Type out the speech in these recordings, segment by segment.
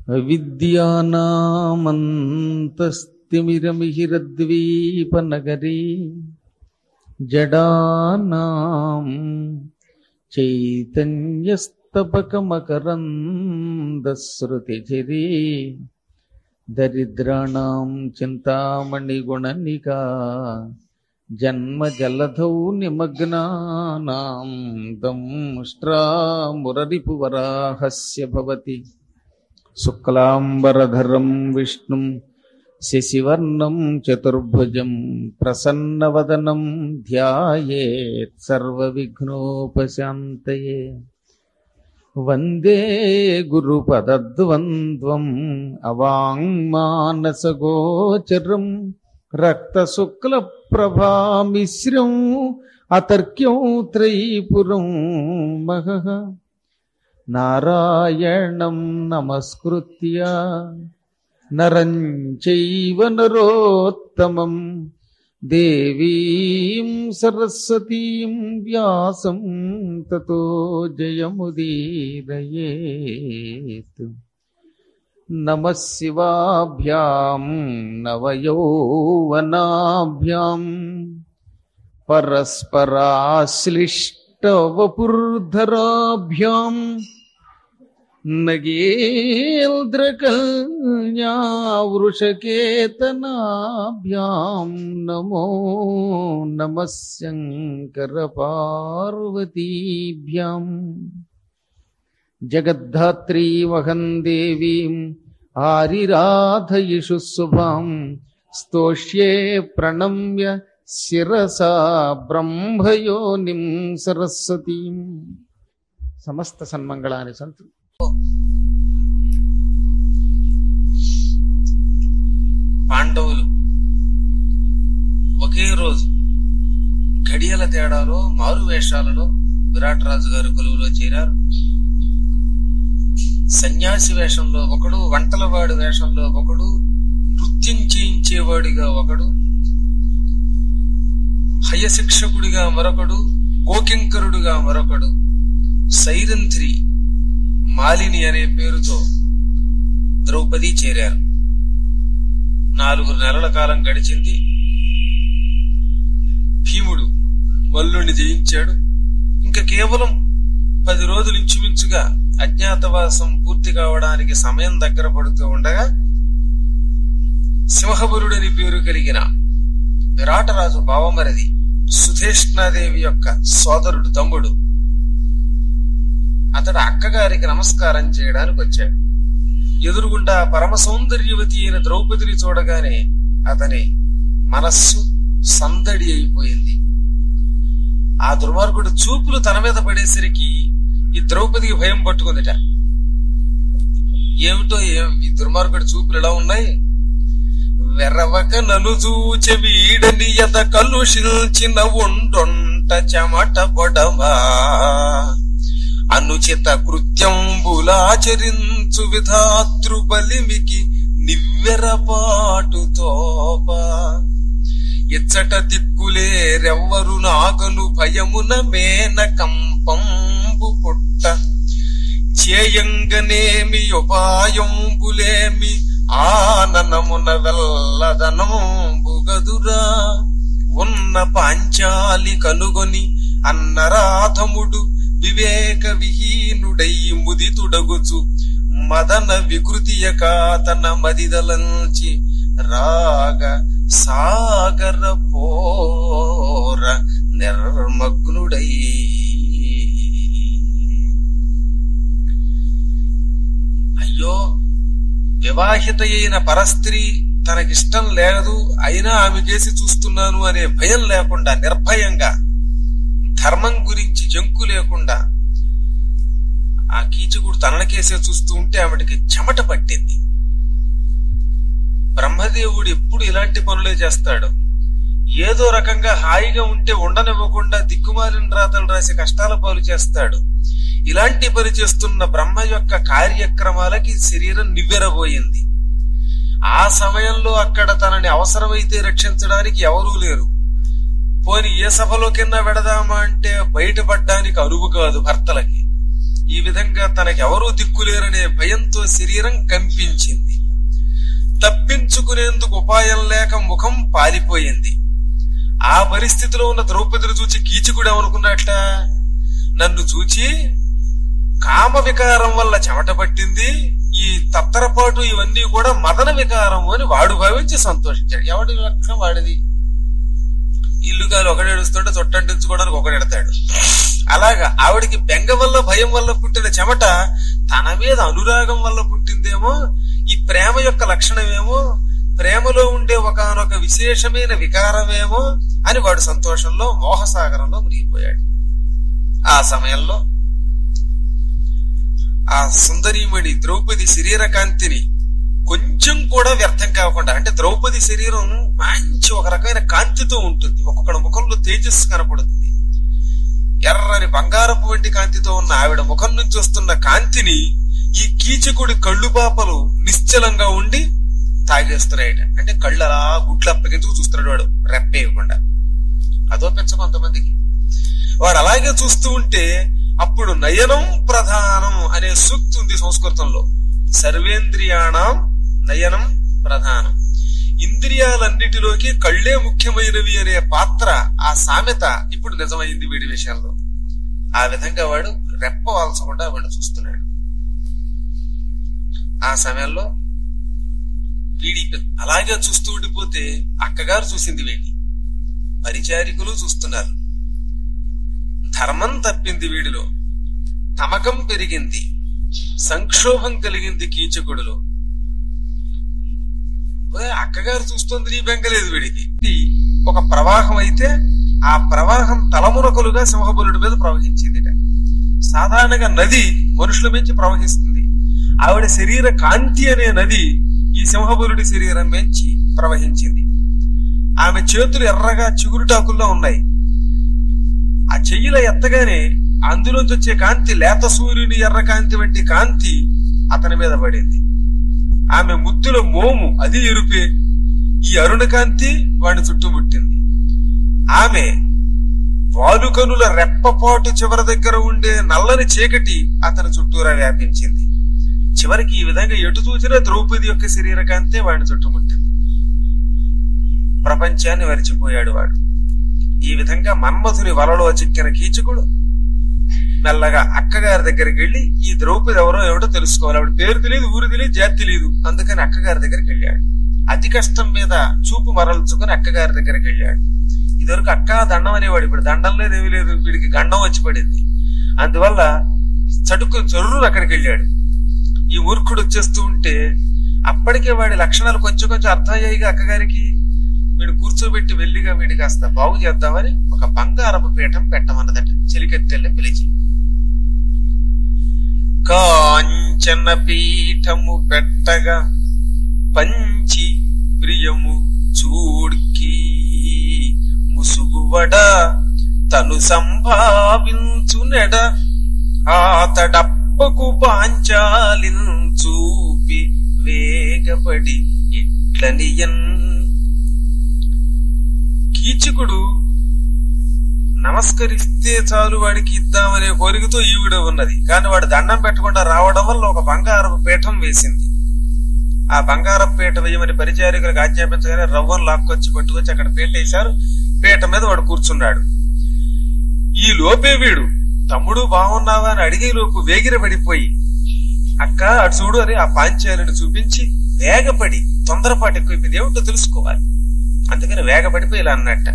విద్యానామంతస్తిమిరమిహిరద్వీపనగరీ జడానాం చైతన్యస్తపకమకరందశ్రుతిచిరీ దరిద్రాణం చింతామణిగుణనికా జన్మజలధౌ నిమగ్నానాం దంష్ట్రామురరిపువరాహస్య భవతి శుక్లాంబరధరం విష్ణుం శశివర్ణం చతుర్భుజం ప్రసన్నవదనం ధ్యాయేత్ సర్వవిఘ్నోపశాంతయే వందే గురుపదద్వంద్వం అవాంగ్మానసగోచరం రక్తశుక్లప్రభామిశ్రం అతర్క్యం త్రైపురం మహః నారాయణం నమస్కృత్య నరం చైవ నరోత్తమం దేవీం సరస్వతీం వ్యాసం తతో జయముదీరయేత్ నమ శివాభ్యాం నవయౌవనాభ్యాం పరస్పరాశ్లిష్టవపుర్ధరాభ్యాం నగేంద్రకల్యావృషకేతనాభ్యాం నమో నమ శంకరపార్వతీభ్యాం జగద్ధాత్రీ వహం దేవీం ఆరిరాధయిషు శుభాం స్తోష్యే ప్రణమ్య శిరసా బ్రహ్మయోనిం సరస్వతీం సమస్త సన్మంగళాని సంతు పాండవులు ఒకే రోజు ఘడియల తేడాలో మారు వేషాలలో విరాట్ రాజు గారి కొలువులో చేరారు సన్యాసి వేషంలో ఒకడు వంటలవాడి వేషంలో ఒకడు నృత్యం చేయించేవాడిగా ఒకడు హయశిక్షకుడిగా మరొకడు గోకింకరుడుగా మరొకడు సైరంధ్రి మాలిని అనే పేరుతో ద్రౌపది చేరారు నాలుగు నెలల కాలం గడిచింది భీముడు వల్లుని జయించాడు ఇంకా కేవలం పది రోజులు ఇంచుమించుగా అజ్ఞాతవాసం పూర్తి కావడానికి సమయం దగ్గర పడుతూ ఉండగా సింహబురుడని పేరు కలిగిన విరాటరాజు బావమరిది సుధేష్ణాదేవి యొక్క సోదరుడు తమ్ముడు అతడు అక్కగారికి నమస్కారం చేయడానికి వచ్చాడు ఎదురుగుండా పరమ సౌందర్యవతి అయిన ద్రౌపదిని చూడగానే అతని మనస్సు సందడి అయిపోయింది ఆ దుర్మార్గుడు చూపులు తన మీద పడేసరికి ఈ ద్రౌపదికి భయం పట్టుకుందిట ఏమిటో ఏం ఈ దుర్మార్గుడి చూపులు ఎలా ఉన్నాయి వెర్రవక నను చూచె వీడని ఎద కలుషిల్చిన ఉండొంట చెమట పొడమా అనుచిత కృత్యంబులాచరించు విధాతృ బలిమికి నివ్వెరపాటు తోప ఇచ్చట దిక్కులే రెవ్వరు నాగను భయమున మేన కంపంబు పుట్ట చేయంగనేమి ఉపాయంబులేమి ఆననమున వెల్లదనంబుగదురా ఉన్న పాంచాలి కనుగొని అన్నరాధముడు వివేక విహీనుడై ముదితుడగుచు మదన వికృతియక తన మదిదలంచి రాగ సాగర పోర నిర్మగ్నుడై అయ్యో వివాహిత అయిన పరస్త్రీ తనకిష్టం లేదు అయినా ఆమె చేసి చూస్తున్నాను అనే భయం లేకుండా నిర్భయంగా ధర్మం గురించి జంకు లేకుండా ఆ కీచకుడు తనలకేసే చూస్తూ ఉంటే ఆవిడకి చెమట పట్టింది బ్రహ్మదేవుడు ఎప్పుడు ఇలాంటి పనులే చేస్తాడు ఏదో రకంగా హాయిగా ఉంటే ఉండనివ్వకుండా దిక్కుమాలిన రాతలు రాసి కష్టాల పాలు చేస్తాడు ఇలాంటి పని చేస్తున్న బ్రహ్మ యొక్క కార్యక్రమాలకి శరీరం నివ్వెరబోయింది ఆ సమయంలో అక్కడ తనని అవసరమైతే రక్షించడానికి ఎవరూ లేరు పోని ఏ సభలోకైనా వెడదామా అంటే బయటపడ్డానికి అరువు కాదు భర్తలకి ఈ విధంగా తనకెవరూ దిక్కులేరనే భయంతో శరీరం కంపించింది తప్పించుకునేందుకు ఉపాయం లేక ముఖం పాలిపోయింది ఆ పరిస్థితిలో ఉన్న ద్రౌపదిని చూచి కీచకుడు ఏమనుకున్నట్ట నన్ను చూచి కామ వికారం వల్ల చెమట పట్టింది ఈ తత్తరపాటు ఇవన్నీ కూడా మదన వికారము అని వాడు భావించి సంతోషించాడు ఎవడి లక్షణం వాడిది ఇల్లుగాలు ఒకడేడుస్తుంటే చొట్టంటించుకోవడానికి ఒకడెడతాడు అలాగా ఆవిడికి బెంగ వల్ల భయం వల్ల పుట్టిన చెమట తన మీద అనురాగం వల్ల పుట్టిందేమో ఈ ప్రేమ యొక్క లక్షణమేమో ప్రేమలో ఉండే ఒకనొక విశేషమైన వికారమేమో అని వాడు సంతోషంలో మోహసాగరంలో మునిగిపోయాడు ఆ సమయంలో ఆ సుందరీమణి ద్రౌపది శరీర కాంతిని కొంచెం కూడా వ్యర్థం కాకుండా అంటే ద్రౌపది శరీరం మంచి ఒక రకమైన కాంతితో ఉంటుంది ఒక్కొక్కడి ముఖంలో తేజస్సు కనపడుతుంది ఎర్రని బంగారపు వంటి కాంతితో ఉన్న ఆవిడ ముఖం నుంచి వస్తున్న కాంతిని ఈ కీచకుడి కళ్ళు పాపలు నిశ్చలంగా ఉండి తాగేస్తున్నాయట అంటే కళ్ళు అలా గుట్లు అప్పగించుకు చూస్తున్నాడు వాడు రెప్పేయకుండా అదో పెంచ కొంతమందికి వాడు అలాగే చూస్తూ ఉంటే అప్పుడు నయనం ప్రధానం అనే సూక్తి ఉంది సంస్కృతంలో సర్వేంద్రియాణం నయనం ప్రధానం ఇంద్రియాలన్నిటిలోకి కళ్ళే ముఖ్యమైనవి అనే పాత్ర ఆ సామెత ఇప్పుడు నిజమైంది వీడి విషయంలో ఆ విధంగా వాడు రెప్ప వాల్చకుండా వాడు చూస్తున్నాడు ఆ సమయంలో వీడి అలాగే చూస్తూ ఉండిపోతే అక్కగారు చూసింది వీడిని పరిచారికులు చూస్తున్నారు ధర్మం తప్పింది వీడిలో తమకం పెరిగింది సంక్షోభం కలిగింది కీచకుడిలో ఓయ్, అక్కగారు చూస్తుంది నీ బెంగలేదు వీడికి ఇది ఒక ప్రవాహం అయితే ఆ ప్రవాహం తలమునకలుగా సింహబలుడి మీద ప్రవహించిందిట సాధారణంగా నది మనుషుల మించి ప్రవహిస్తుంది ఆవిడ శరీర కాంతి అనే నది ఈ సింహబలుడి శరీరం మించి ప్రవహించింది ఆమె చేతులు ఎర్రగా చిగురుటాకుల్లో ఉన్నాయి ఆ చెయ్యిల ఎత్తగానే అందులోంచి వచ్చే కాంతి లేత సూర్యుని ఎర్ర కాంతి వంటి కాంతి అతని మీద పడింది ఆమె ముద్దుల మోము అది ఎరుపే ఈ అరుణ కాంతి వాడిని చుట్టుముట్టింది ఆమె వాలుకనుల రెప్పపాటు చివరి దగ్గర ఉండే నల్లని చీకటి అతని చుట్టూరా వ్యాపించింది చివరికి ఈ విధంగా ఎటు చూసినా ద్రౌపది యొక్క శరీర కాంతే వాడిని చుట్టుముట్టింది ప్రపంచాన్ని మరిచిపోయాడు వాడు ఈ విధంగా మన్మధుని వలలో చిక్కిన కీచకుడు మెల్లగా అక్కగారి దగ్గరికి వెళ్ళి ఈ ద్రౌపది ఎవరో ఏమిటో తెలుసుకోవాలి ఆవిడ పేరు తెలియదు ఊరు తెలియదు జాతి తెలియదు అందుకని అక్కగారి దగ్గరికి వెళ్ళాడు అతి కష్టం మీద చూపు మరల్చుకుని అక్కగారి దగ్గరికి వెళ్ళాడు ఇదివరకు అక్క దండం అనేవాడు ఇప్పుడు దండం లేదు ఏమీ లేదు వీడికి గండం వచ్చి పడింది అందువల్ల చటుకు చొర్రు అక్కడికి వెళ్ళాడు ఈ మూర్ఖుడు వచ్చేస్తూ ఉంటే అప్పటికే వాడి లక్షణాలు కొంచెం కొంచెం అర్థమయ్యాయిగా అక్కగారికి వీడు కూర్చోబెట్టి వెళ్ళిగా వీడి కాస్త బాగు చేద్దామని ఒక బంగారపు పీఠం పెట్టమన్నదట చెలికెత్తెళ్ళి పిలిచి కాంచన పీఠము పెట్టగా పంచి ప్రియము చూడ్కి ముసుగువడ తను సంభావించునెడ ఆతడప్పకు పాంచాలించూపి వేగపడి ఇట్లనియన్ కీచకుడు నమస్కరిస్తే చాలు వాడికి ఇద్దామనే కోరికతో ఈవిడ ఉన్నది కానీ వాడు దండం పెట్టకుండా రావడం వల్ల ఒక బంగారపు పీఠం వేసింది ఆ బంగారపు పీట వేయమని పరిచారికులకు ఆజ్ఞాపించగానే రవ్వను లాక్కొచ్చి పట్టుకొచ్చి అక్కడ పీట వేశారు పీట మీద వాడు కూర్చున్నాడు ఈ లోపే వీడు తమ్ముడు బాగున్నావా అని అడిగే లోపు వేగిర పడిపోయి అక్క అటు చూడు అని ఆ పాంచాలిని చూపించి వేగపడి తొందరపాటు ఎక్కువైపోయింది ఏమిటో తెలుసుకోవాలి అందుకని వేగపడిపోయి ఇలా అన్నట్ట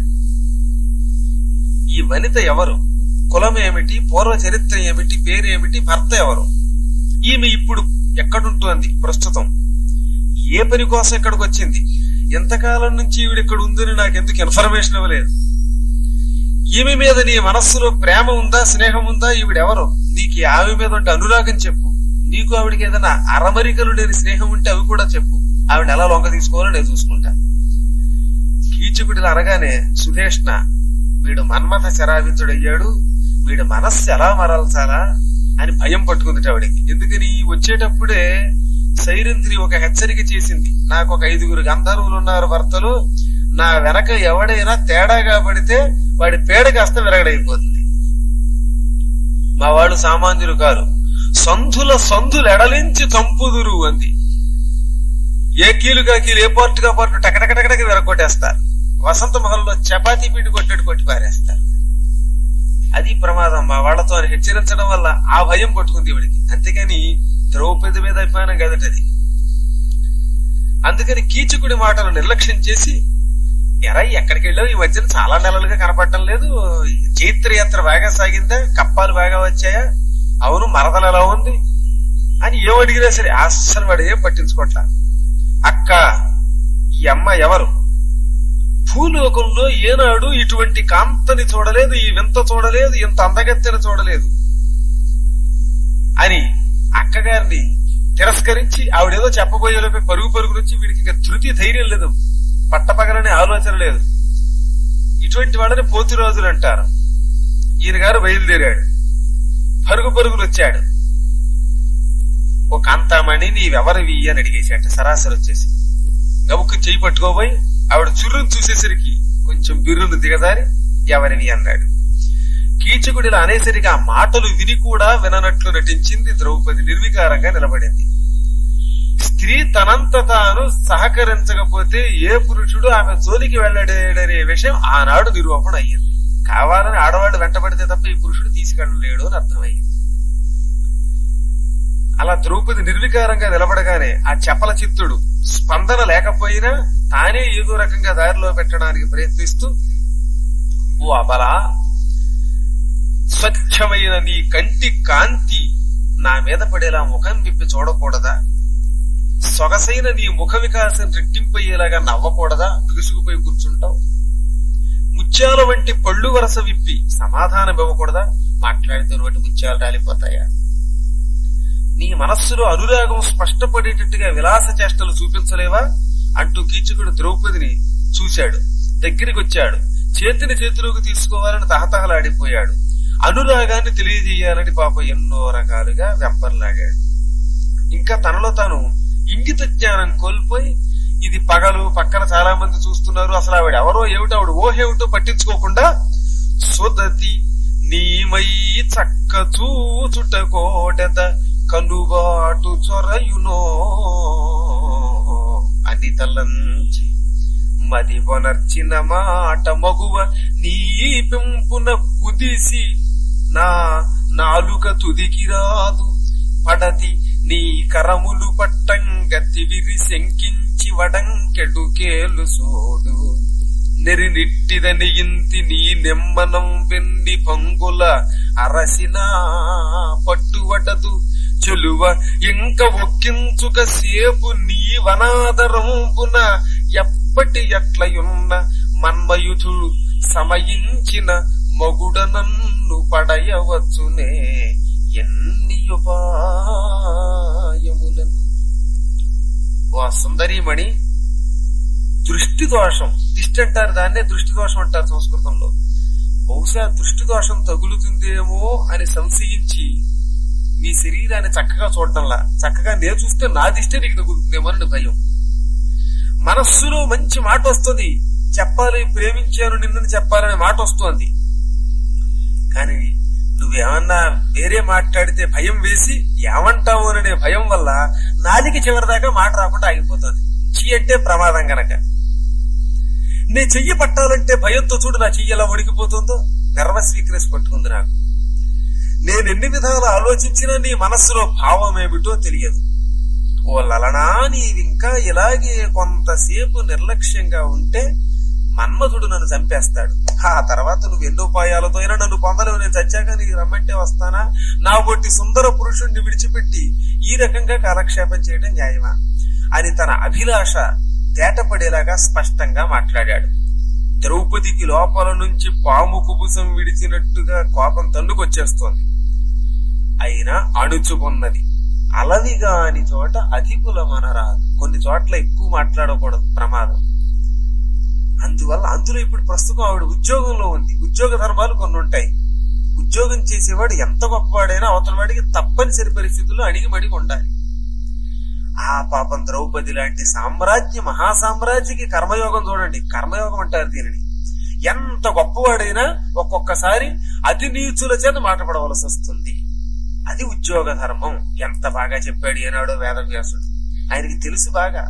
ఈ వనిత ఎవరు కులం ఏమిటి పూర్వ చరిత్ర ఏమిటి పేరు ఏమిటి భర్త ఎవరు ఈమె ఇప్పుడు ఎక్కడుంటోంది ప్రస్తుతం ఏ పని కోసం ఇక్కడికి వచ్చింది ఎంతకాలం నుంచి ఈవిడ ఇక్కడ ఉందని నాకు ఎందుకు ఇన్ఫర్మేషన్ ఇవ్వలేదు ఈమె మీద నీ మనస్సులో ప్రేమ ఉందా స్నేహం ఉందా ఈవిడెవరు నీకు ఈ ఆమె మీద ఉంటే అనురాగం చెప్పు నీకు ఆవిడకి ఏదైనా అరమరికలు లేని స్నేహం ఉంటే అవి కూడా చెప్పు ఆవిడ ఎలా లొంగ తీసుకోవాలో నేను చూసుకుంటా కీచకుడిని అనగానే సుధేష్ణ వీడు మన్మథ శరావించుడయ్యాడు వీడు మనస్సు ఎలా మరల్చాలా అని భయం పట్టుకుంది ఆవిడకి ఎందుకని వచ్చేటప్పుడే సైరంధ్రి ఒక హెచ్చరిక చేసింది నాకు ఒక ఐదుగురు గంధర్వులు ఉన్నారు భర్తలు నా వెనక ఎవడైనా తేడాగా పడితే వాడి పేడ కాస్త విరగడైపోతుంది మా వాళ్ళు సామాన్యులు కారు సంధుల సంధులు ఎడలించి చంపుదురు అంది ఏ కీలుగా కీలు ఏ పార్టుగా పార్టు టకటకటకటకి విరగొట్టేస్తారు వసంత మహల్లో చపాతీ పిండి కొట్టేట్టు కొట్టి పారేస్తారు అది ప్రమాదం మా వాళ్లతో అని హెచ్చరించడం వల్ల ఆ భయం పట్టుకుంది ఇవిడికి అంతేగాని ద్రౌపది మీద అభిమానం కదట అది అందుకని కీచకుడి మాటలు నిర్లక్ష్యం చేసి ఎరా ఎక్కడికి వెళ్ళావు ఈ మధ్యన చాలా నెలలుగా కనపడటం లేదు చైత్రయాత్ర బాగా సాగిందా కప్పాలు బాగా వచ్చాయా అవును మరదలు ఎలా ఉంది అని ఏం అడిగినా సరే అస్సలు వాడు ఏం పట్టించుకోట్లా అక్క ఈ అమ్మ ఎవరు భూలోకంలో ఏనాడు ఇటువంటి కాంతని చూడలేదు ఈ వింత చూడలేదు ఇంత అందగత్తెని చూడలేదు అని అక్కగారిని తిరస్కరించి ఆవిడేదో చెప్పబోయేలోపే పరుగు పరుగు నుంచి వీడికి ఇంకా ధృతి ధైర్యం లేదు పట్టపగలనే ఆలోచన లేదు ఇటువంటి వాళ్ళని పోతురాజులు అంటారు ఈయన గారు బయలుదేరాడు పరుగు పరుగులు వచ్చాడు ఓ కాంతామణి నీవెవరివి అని అడిగేశాట సరాసరి వచ్చేసి గబుక్కు చెయ్యి పట్టుకోబోయి ఆవిడ చుర్రును చూసేసరికి కొంచెం బిర్రును దిగదారి ఎవరివి అన్నాడు కీచకుడిలా అనేసరికి ఆ మాటలు విని కూడా విననట్లు నటించింది ద్రౌపది నిర్వికారంగా నిలబడింది స్త్రీ తనంత తాను సహకరించకపోతే ఏ పురుషుడు ఆమె జోలికి వెళ్ళడేడనే విషయం ఆనాడు నిరూపణ అయ్యింది కావాలని ఆడవాళ్ళు వెంటబడితే తప్ప ఈ పురుషుడు తీసుకెళ్ళలేడు అని అర్థమయ్యింది అలా ద్రౌపది నిర్వికారంగా నిలబడగానే ఆ చపల చిత్తుడు స్పందన లేకపోయినా తానే ఏదో రకంగా దారిలో పెట్టడానికి ప్రయత్నిస్తూ ఓ అబలా స్వచ్ఛమైన నీ కంటి కాంతి నా మీద పడేలా ముఖం విప్పి చూడకూడదా సొగసైన నీ ముఖ వికాసం రెట్టింపయ్యేలాగా నవ్వకూడదా బిగుసుకుపోయి కూర్చుంటావు ముత్యాల వంటి పళ్ళు వరస విప్పి సమాధానం ఇవ్వకూడదా మాట్లాడితే నోటి ముత్యాలు రాలిపోతాయా నీ మనస్సులో అనురాగం స్పష్టపడేటట్టుగా విలాస చేష్టలు చూపించలేవా అంటూ కీచకుడు ద్రౌపదిని చూశాడు దగ్గరికి వచ్చాడు చేతిని చేతిలోకి తీసుకోవాలని తహతహలాడిపోయాడు అనురాగాన్ని తెలియజేయాలని పాప ఎన్నో రకాలుగా వెంపర్లాగాడు ఇంకా తనలో తాను ఇంగిత జ్ఞానం కోల్పోయి ఇది పగలు పక్కన చాలా మంది చూస్తున్నారు అసలు ఆవిడ ఎవరో ఏమిటో ఆవిడ ఓహేమిటో పట్టించుకోకుండా సుదతి నీమై చక్క చూచుట కోడెద కనుబాటు చొరయునో అని తలంచి మది వనర్చిన మాట మగువ నీ పెంపున కుదిసి నా నాలుక తుదికి రాదు పడతి నీ కరములు పట్టంగతి విరి శంకించి వడంకెడుకేలు సోడు నెరినిట్టిదని ఇంతి నీ నెమ్మనం వెన్ని పంగుల అరసిన పట్టువడదు చెలువ ఇంక ఒక్కించుక సేపు నీ వనాదరంపున ఎప్పటి ఎట్లయున్న మన్మయుధుడు సమయించిన మగుడ నన్ను పడయవచ్చునే ఎన్ని ఉపాయములను ఓ సుందరీమణి దృష్టి దోషం దిష్టి అంటారు దాన్నే దృష్టి దోషం అంటారు సంస్కృతంలో బహుశా దృష్టి దోషం తగులుతుందేమో అని సంశయించి నీ శరీరాన్ని చక్కగా చూడటంలా చక్కగా నేను చూస్తే నా దిష్టి నీకు తగులుతుందేమో అని భయం మనస్సులో మంచి మాట వస్తుంది చెప్పాలి ప్రేమించాను నిన్నని చెప్పాలనే మాట వస్తుంది కానీ నువ్వేమన్నా వేరే మాట్లాడితే భయం వేసి ఏమంటావు అనే భయం వల్ల నాలికి చివరిదాకా మాట రాకుండా ఆగిపోతుంది చీ అంటే ప్రమాదం గనక నీ చెయ్యి పట్టాలంటే భయంతో చూడు నా చెయ్యి ఎలా వణికిపోతుందో నర్వస్ వీక్నెస్ పట్టుకుంది నాకు నేను ఎన్ని విధాలు ఆలోచించినా నీ మనస్సులో భావం ఏమిటో తెలియదు ఓ లలనా నీవింకా ఇలాగే కొంతసేపు నిర్లక్ష్యంగా ఉంటే మన్మధుడు నన్ను చంపేస్తాడు ఆ తర్వాత నువ్వు ఎన్నో ఉపాయాలతో అయినా నన్ను పొందలేవు నేను చచ్చాక నీకు రమ్మంటే వస్తానా నా బొట్టి సుందర పురుషుణ్ణి విడిచిపెట్టి ఈ రకంగా కాలక్షేపం చేయడం న్యాయమా అని తన అభిలాష తేటపడేలాగా స్పష్టంగా మాట్లాడాడు ద్రౌపదికి లోపల నుంచి పాము కుబుసం విడిచినట్టుగా కోపం తన్నుకొచ్చేస్తోంది అయినా అణుచుకున్నది అలవిగా అని చోట అధికులమనరాదు కొన్ని చోట్ల ఎక్కువ మాట్లాడకూడదు ప్రమాదం అందువల్ల అందులో ఇప్పుడు ప్రస్తుతం ఆవిడ ఉద్యోగంలో ఉంది ఉద్యోగ ధర్మాలు కొన్ని ఉంటాయి ఉద్యోగం చేసేవాడు ఎంత గొప్పవాడైనా అవతల వాడికి తప్పనిసరి పరిస్థితుల్లో అడిగి మడిగి ఉండాలి ఆ పాపం ద్రౌపది లాంటి సామ్రాజ్య మహాసామ్రాజ్యకి కర్మయోగం చూడండి కర్మయోగం అంటారు దీనిని ఎంత గొప్పవాడైనా ఒక్కొక్కసారి అతి నీచుల చేత మాటపడవలసి వస్తుంది అది ఉద్యోగ ధర్మం ఎంత బాగా చెప్పాడు ఏనాడో వేదవ్యాసుడు ఆయనకి తెలుసు బాగా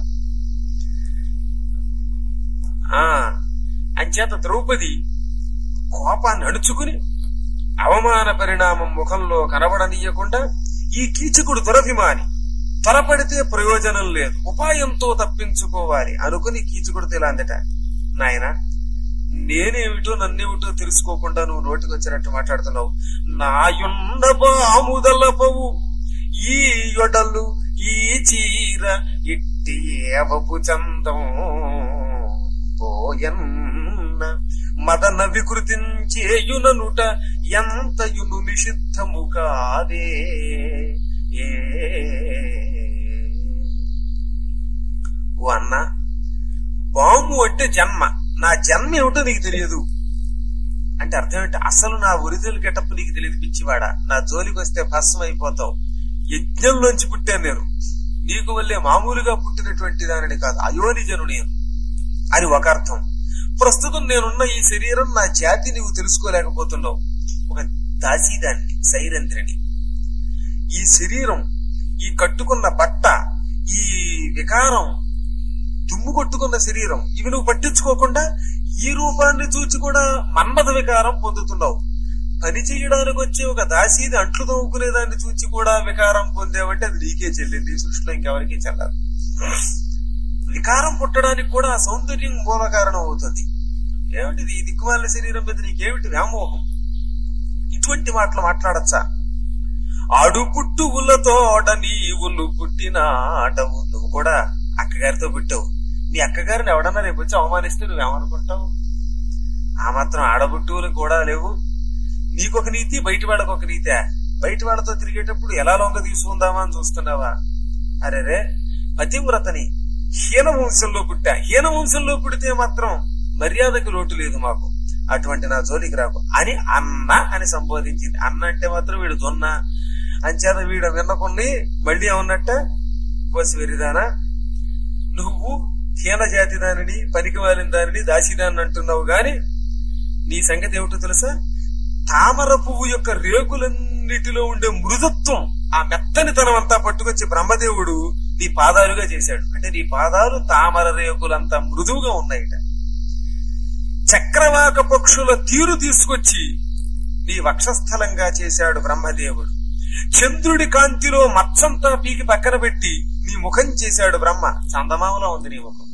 ఆ అంచేత ద్రౌపది కోపాన్ని అణుచుకుని అవమాన పరిణామం ముఖంలో కనబడనీయకుండా ఈ కీచకుడు దురభిమాని త్వరపడితే ప్రయోజనం లేదు ఉపాయంతో తప్పించుకోవాలి అనుకుని కీచకుడితో ఇలా అందట నాయన నేనేమిటో నన్నేమిటో తెలుసుకోకుండా నువ్వు నోటికి వచ్చినట్టు మాట్లాడుతున్నావు నాయుండ బాముదలపవు ఈ యొడలు ఈ చీర ఇట్టి ఏవపు చందం పోయన్న మదన వికృతించేయుననుట ఎంతయును నిషిద్ధము కాదే ఏ ఓ అన్న బాము అంటే జన్మ నా జన్మ ఏమిటో నీకు తెలియదు అంటే అర్థం ఏంటి అసలు నా ఒరిజినల్ గెటప్ నీకు తెలియదు పిచ్చివాడా నా జోలికి వస్తే భస్మం అయిపోతావు యజ్ఞంలోంచి పుట్టాను నేను నీకు వల్లే మామూలుగా పుట్టినటువంటి దానిని కాదు అయోనిజను నేను అని ఒక అర్థం ప్రస్తుతం నేనున్న ఈ శరీరం నా జాతి నీవు తెలుసుకోలేకపోతున్నావు ఒక దాసీదాన్ని సైరంధ్రిని ఈ శరీరం ఈ కట్టుకున్న బట్ట ఈ వికారం దుమ్ము కొట్టుకున్న శరీరం ఇవి నువ్వు పట్టించుకోకుండా ఈ రూపాన్ని చూచి కూడా మన్మథ వికారం పొందుతున్నావు పని చేయడానికి వచ్చే ఒక దాసీది అంట్లు తవ్వుకునే దాన్ని చూచి కూడా వికారం పొందేవంటే అది నీకే చెల్లింది ఈ సృష్టిలో ఇంకెవరికీ చెల్లదు వికారం పుట్టడానికి కూడా ఆ సౌందర్యం మూల కారణం అవుతుంది ఏమిటిది ఈ దిక్కుమాల శరీరం మీద నీకేమిటి వ్యామోహం ఇటువంటి మాటలు మాట్లాడచ్చా ఆడు పుట్టువులతోడ నీవులు పుట్టినాటవు నువ్వు కూడా అక్కగారితో పుట్టావు నీ అక్కగారిని ఎవడన్నా రేపు వచ్చి అవమానిస్తే నువ్వేమనుకుంటావు ఆ మాత్రం ఆడబుట్టువులు కూడా లేవు నీకొక నీతి బయట వాళ్ళకి ఒక నీతే బయట వాళ్ళతో తిరిగేటప్పుడు ఎలా లొంగ తీసుకుందామా అని చూస్తున్నావా అరే రే పతివ్రతని హీన వంశంలో పుట్టా హీన వంశంలో పుడితే మాత్రం మర్యాదకు లోటు లేదు మాకు అటువంటి నా జోలికి రాకు అని అన్న అని సంబోధించింది అన్న అంటే మాత్రం వీడు దొన్న అంచేత వీడు విన్నకొండి మళ్ళీ ఏమన్నట్ట బస్ వెరిదానా నువ్వు హీన జాతి దానిని పనికి మాలిన దానిని దాసిదాన్ని అంటున్నావు గాని నీ సంగతి ఏమిటో తెలుసా తామర పువ్వు యొక్క రేకులన్నిటిలో ఉండే మృదుత్వం ఆ మెత్తనితనం అంతా పట్టుకొచ్చి బ్రహ్మదేవుడు నీ పాదాలుగా చేశాడు అంటే నీ పాదాలు తామర రేకులంతా మృదువుగా ఉన్నాయిట చక్రవాక పక్షుల తీరు తీసుకొచ్చి నీ వక్షస్థలంగా చేశాడు బ్రహ్మదేవుడు చంద్రుడి కాంతిలో మచ్చంతా పీకి పక్కన పెట్టి నీ ముఖం చేశాడు బ్రహ్మ చందమామలో ఉంది నీ ముఖం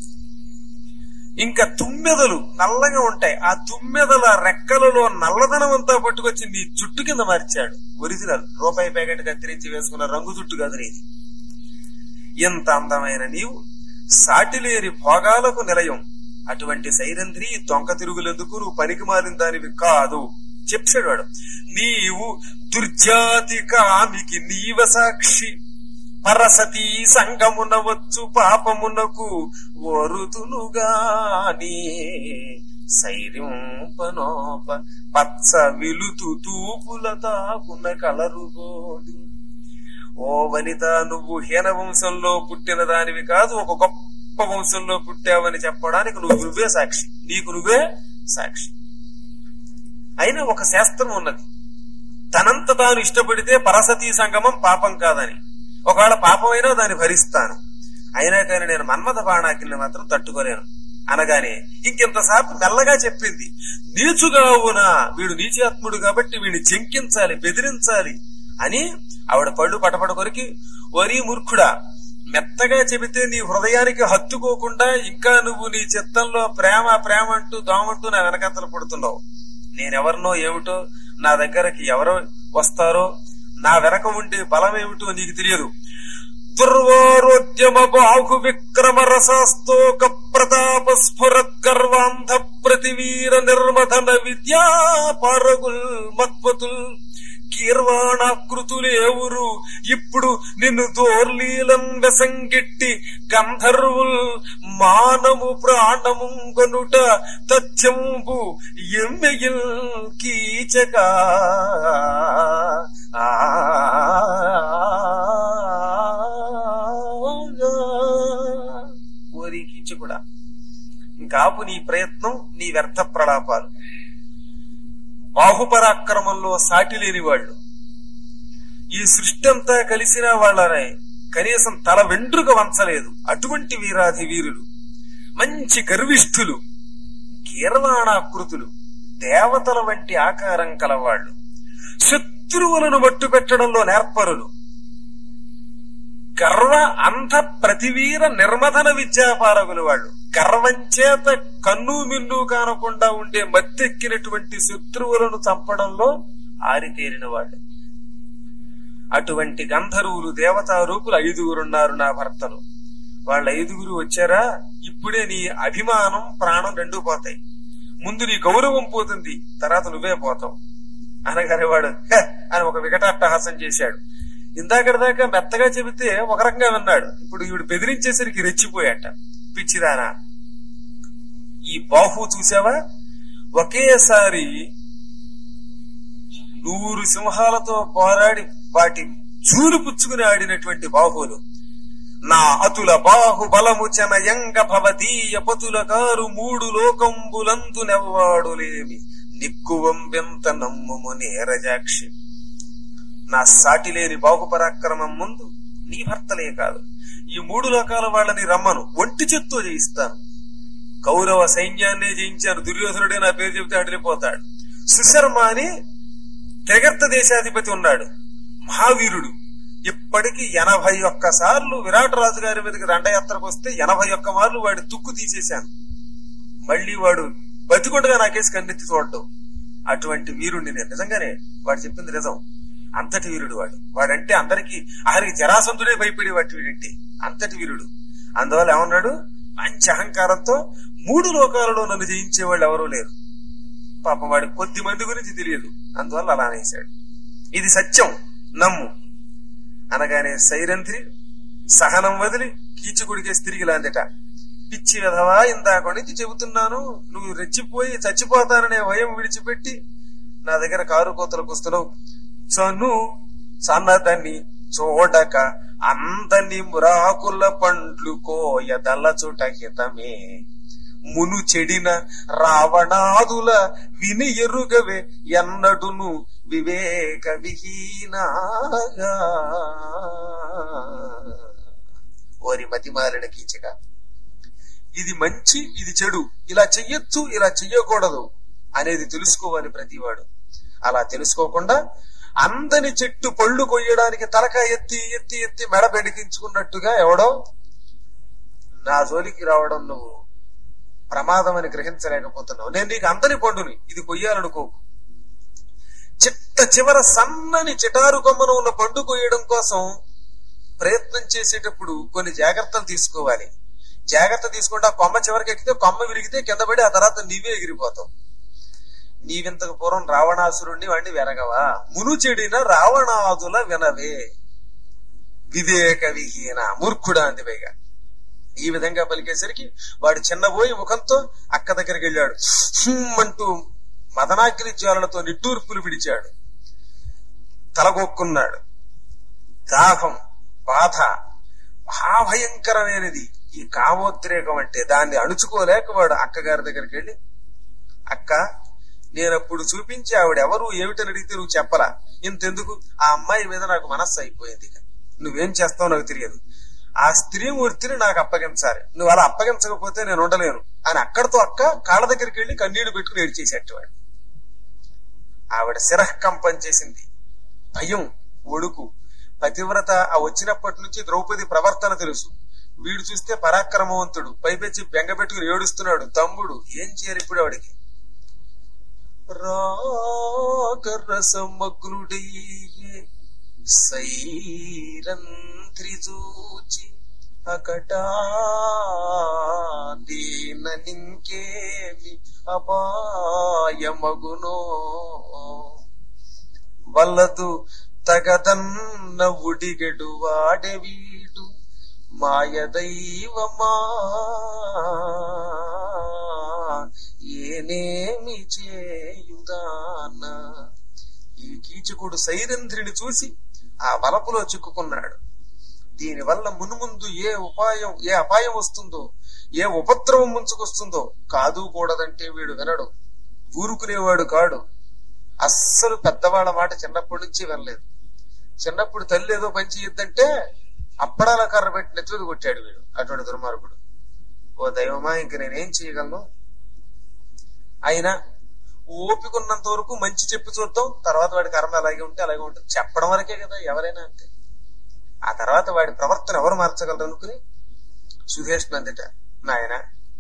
ఇంకా తుమ్మెదలు నల్లగా ఉంటాయి ఆ తుమ్మెదల రెక్కలలో నల్లదనం అంతా పట్టుకొచ్చి నీ జుట్టు కింద మార్చాడు ఒరిజినల్ రూపాయి ప్యాకెట్ కత్తిరించి వేసుకున్న రంగు జుట్టు కాదు నీది ఎంత అందమైన నీవు సాటిలేని భోగాలకు నిలయం అటువంటి సైరంధ్రి దొంక తిరుగులెందుకు నువ్వు పనికి మారిన దానివి కాదు చెప్పాడు వాడు నీవు దుర్జాతి కామికి నీవ సాక్షి పరసతీ సంగమున వచ్చు పాపమునకు వరుతునుగాని సైర్యంపనోప పచ్చ విలుతు తూపుల తాపున కలరుగోడి ఓ వనిత నువ్వు హీన వంశంలో పుట్టిన దానివి కాదు ఒక గొప్ప వంశంలో పుట్టావని చెప్పడానికి నువ్వు నువ్వే సాక్షి నీకు నువ్వే సాక్షి అయినా ఒక శాస్త్రం ఉన్నది తనంత తాను ఇష్టపడితే పరసతీ సంగమం పాపం కాదని ఒకవేళ పాపమైనా దాన్ని భరిస్తాను అయినా కానీ నేను మన్మథ బాణాకిని మాత్రం తట్టుకోలేను అనగానే ఇంకెంతసేపు మెల్లగా చెప్పింది నీచుగా ఉనా వీడు నీచాత్ముడు కాబట్టి వీడిని చెంకించాలి బెదిరించాలి అని ఆవిడ పళ్ళు పటపట కొరికి వరి మూర్ఖుడా మెత్తగా చెబితే నీ హృదయానికి హత్తుకోకుండా ఇంకా నువ్వు నీ చిత్తంలో ప్రేమ ప్రేమ అంటూ దోమంటూ నా వెనకంతలు పడుతున్నావు నేనెవరినో ఏమిటో నా దగ్గరకి ఎవరు వస్తారో నా వెనక ఉండే బలం ఏమిటో నీకు తెలియదు దుర్వారోద్యమ బాహు విక్రమ రసాస్తోక ప్రతాప స్ఫురత్ గర్వాంధ ప్రతివీర నిర్మథన విద్యా పారగుల్ మత్పతుల్ కీర్వాణాకృతులేవురు ఇప్పుడు నిన్ను దోర్లీలం వెసంగిట్టి గంధర్వుల్ మానము ప్రాణము కొనుట తథ్యంబు ఎమ్మెయిల్ కీచక ఓరి కీచకుడా ఇంకాపు నీ ప్రయత్నం నీ వ్యర్థ ప్రలాపాలు బాహుపరాక్రమంలో సాటి లేని వాళ్ళు ఈ సృష్టి అంతా కలిసిన వాళ్ళనే కనీసం తల వెంట్రుక వంచలేదు అటువంటి వీరాధి వీరులు మంచి గర్విష్ఠులు కీర్వాణాకృతులు దేవతల వంటి ఆకారం కలవాళ్ళు శత్రువులను మట్టు పెట్టడంలో నేర్పరులు గర్వ అంధ ప్రతివీర నిర్మథన విద్యాపారకులు వాళ్ళు గర్వం చేత కన్ను మిన్ను కానకుండా ఉండే మత్తెక్కినటువంటి శత్రువులను చంపడంలో ఆరితేరిన వాళ్ళు అటువంటి గంధర్వులు దేవతా రూపులు ఐదుగురున్నారు నా భర్తలు వాళ్ళ ఐదుగురు వచ్చారా ఇప్పుడే నీ అభిమానం ప్రాణం రెండూ పోతాయి ముందు నీ గౌరవం పోతుంది తర్వాత నువ్వే పోతావు అనగానే వాడు "హె" అని ఒక వికటాట్టహాసం చేశాడు ఇందాకటి దాకా మెత్తగా చెబితే ఒక రకంగా విన్నాడు ఇప్పుడు ఈవిడ బెదిరించేసరికి రెచ్చిపోయాట పిచ్చిదానా ఈ బాహు చూసావా ఒకేసారి నూరు సింహాలతో పోరాడి వాటి చూలు పుచ్చుకుని ఆడినటువంటి బాహువులు నా అతుల బాహు బలము చెనయంగ భవదీయ పతుల కారు మూడు లోకంబులందు నెవ్వాడులేమి నిక్కువంబెంత నమ్ముము నేరజాక్షి నా సాటి లేని బాహుపరాక్రమం ముందు నీ భర్తలే కాదు ఈ మూడు లోకాల వాళ్ళని రమ్మను ఒంటి చెత్తో జయిస్తాను కౌరవ సైన్యాన్నే జయించాను దుర్యోధనుడే నా పేరు చెబితే అడిలిపోతాడు సుశర్మ అని తెగర్త దేశాధిపతి ఉన్నాడు మహావీరుడు ఇప్పటికి ఎనభై ఒక్క సార్లు విరాట్ రాజు గారి మీదకి దండయాత్రకు వస్తే ఎనభై ఒక్క మార్లు వాడి తుక్కు తీసేశాను మళ్ళీ వాడు బతికొండగా నా కేసు కన్నెత్తి చూడటం అటువంటి వీరుణ్ణి నేను నిజంగానే వాడు చెప్పింది నిజం అంతటి వీరుడు వాడు వాడంటే అందరికి ఆఖరికి జరాసంతుడే భయపడి వాటి వీడంటే అంతటి వీరుడు అందువల్ల ఏమన్నాడు మంచి అహంకారంతో మూడు లోకాలలో నన్ను జయించే వాళ్ళు ఎవరూ లేరు పాపం వాడి కొద్ది మంది గురించి తెలియదు అందువల్ల అలా అనేశాడు ఇది సత్యం నమ్ము అనగానే సైరంధ్రి సహనం వదిలి కీచుకుడికేసి తిరిగి లాందట పిచ్చి విధవా ఇందాక నుంచి చెబుతున్నాను నువ్వు రెచ్చిపోయి చచ్చిపోతాననే భయం విడిచిపెట్టి నా దగ్గర కారు కోతలకు వస్తున్నావు చను సన్నదని చూడక అందని మురాకుల పండ్లు కోయదలచుట హితమే మును చెడిన రావణాదుల విని ఎరుగవే ఎన్నడును వివేక విహీనాగా ఓరి మతిమాలిన కీచక ఇది మంచి ఇది చెడు ఇలా చెయ్యొచ్చు ఇలా చెయ్యకూడదు అనేది తెలుసుకోవాలి ప్రతివాడు అలా తెలుసుకోకుండా అందని చెట్టు పళ్ళు కొయ్యడానికి తలక ఎత్తి ఎత్తి ఎత్తి మెడ బెడికించుకున్నట్టుగా ఎవడో నా జోలికి రావడం నువ్వు ప్రమాదం అని గ్రహించలేకపోతున్నావు నేను నీకు అందని పండుని ఇది కొయ్యాలనుకోకు చిట్ట చివర సన్నని చిటారు కొమ్మను ఉన్న పండు కొయ్యడం కోసం ప్రయత్నం చేసేటప్పుడు కొన్ని జాగ్రత్తలు తీసుకోవాలి జాగ్రత్త తీసుకుంటే ఆ కొమ్మ చివరికి ఎక్కితే కొమ్మ విరిగితే కింద పడి ఆ తర్వాత నీవే ఎగిరిపోతావు నీవింతకు పూర్వం రావణాసురుణ్ణి వాడిని వెరగవా మును చెడిన రావణాదుల వినవే వివేక విహీన మూర్ఖుడా అంది పైగా ఈ విధంగా పలికేసరికి వాడు చిన్నబోయి ముఖంతో అక్క దగ్గరికి వెళ్ళాడు "హ్మ్" అంటూ మదనాగ్ని జ్వాలలతో నిట్టూర్పులు పిడిచాడు తలగొక్కున్నాడు దాహం బాధ మహాభయంకరమైనది ఈ కామోద్రేకం అంటే దాన్ని అణుచుకోలేక వాడు అక్కగారి దగ్గరికి వెళ్ళి అక్క నేనప్పుడు చూపించి ఆవిడ ఎవరు ఏమిటని అడిగితే నువ్వు చెప్పలా ఇంతెందుకు ఆ అమ్మాయి మీద నాకు మనస్సు అయిపోయింది ఇక నువ్వేం చేస్తావో నాకు తెలియదు ఆ స్త్రీ మూర్తిని నాకు అప్పగించాలి నువ్వు అలా అప్పగించకపోతే నేను ఉండలేను అని అక్కడతో అక్క కాళ్ళ దగ్గరికి వెళ్ళి కన్నీళ్లు పెట్టుకుని ఏడ్చేసేటవాడు ఆవిడ శిరఃకంపం చేసింది భయం ఒడుకు పతివ్రత ఆ వచ్చినప్పటి నుంచి ద్రౌపది ప్రవర్తన తెలుసు వీడు చూస్తే పరాక్రమవంతుడు పైపెచ్చి బెంగ పెట్టుకుని ఏడుస్తున్నాడు తమ్ముడు ఏం చేయాలి ఇప్పుడు ఆవిడికి రాగరసమగ్నుడయ్యే సైరంత్రి చూచి అకటా దీననింకేమి అపాయమగునో వల్లదు తగదన్న ఉడిగడు వాడెవీడు మాయదైవమా ఏనేమి చేయుదాన ఈ కీచకుడు సైరంధ్రిని చూసి ఆ వలపులో చిక్కుకున్నాడు దీనివల్ల మునుముందు ఏ ఉపాయం ఏ అపాయం వస్తుందో ఏ ఉపద్రవం ముంచుకొస్తుందో కాదు కూడదంటే వీడు వినడు ఊరుకునేవాడు కాడు అస్సలు పెద్దవాళ్ళ మాట చిన్నప్పటి నుంచి వినలేదు చిన్నప్పుడు తల్లి ఏదో పని చేయొద్దంటే అప్పడాల కర్ర పెట్టి నెత్తిమీద కొట్టాడు వీడు అటువంటి దుర్మార్గుడు ఓ దైవమా ఇంక నేనేం చేయగలను అయినా ఓపిక ఉన్నంత వరకు మంచి చెప్పి చూద్దాం తర్వాత వాడి కర్మ అలాగే ఉంటే అలాగే ఉంటుంది చెప్పడం వరకే కదా ఎవరైనా అంతే ఆ తర్వాత వాడి ప్రవర్తన ఎవరు మార్చగలరు అనుకుని సుధేష్ నందిట నాయన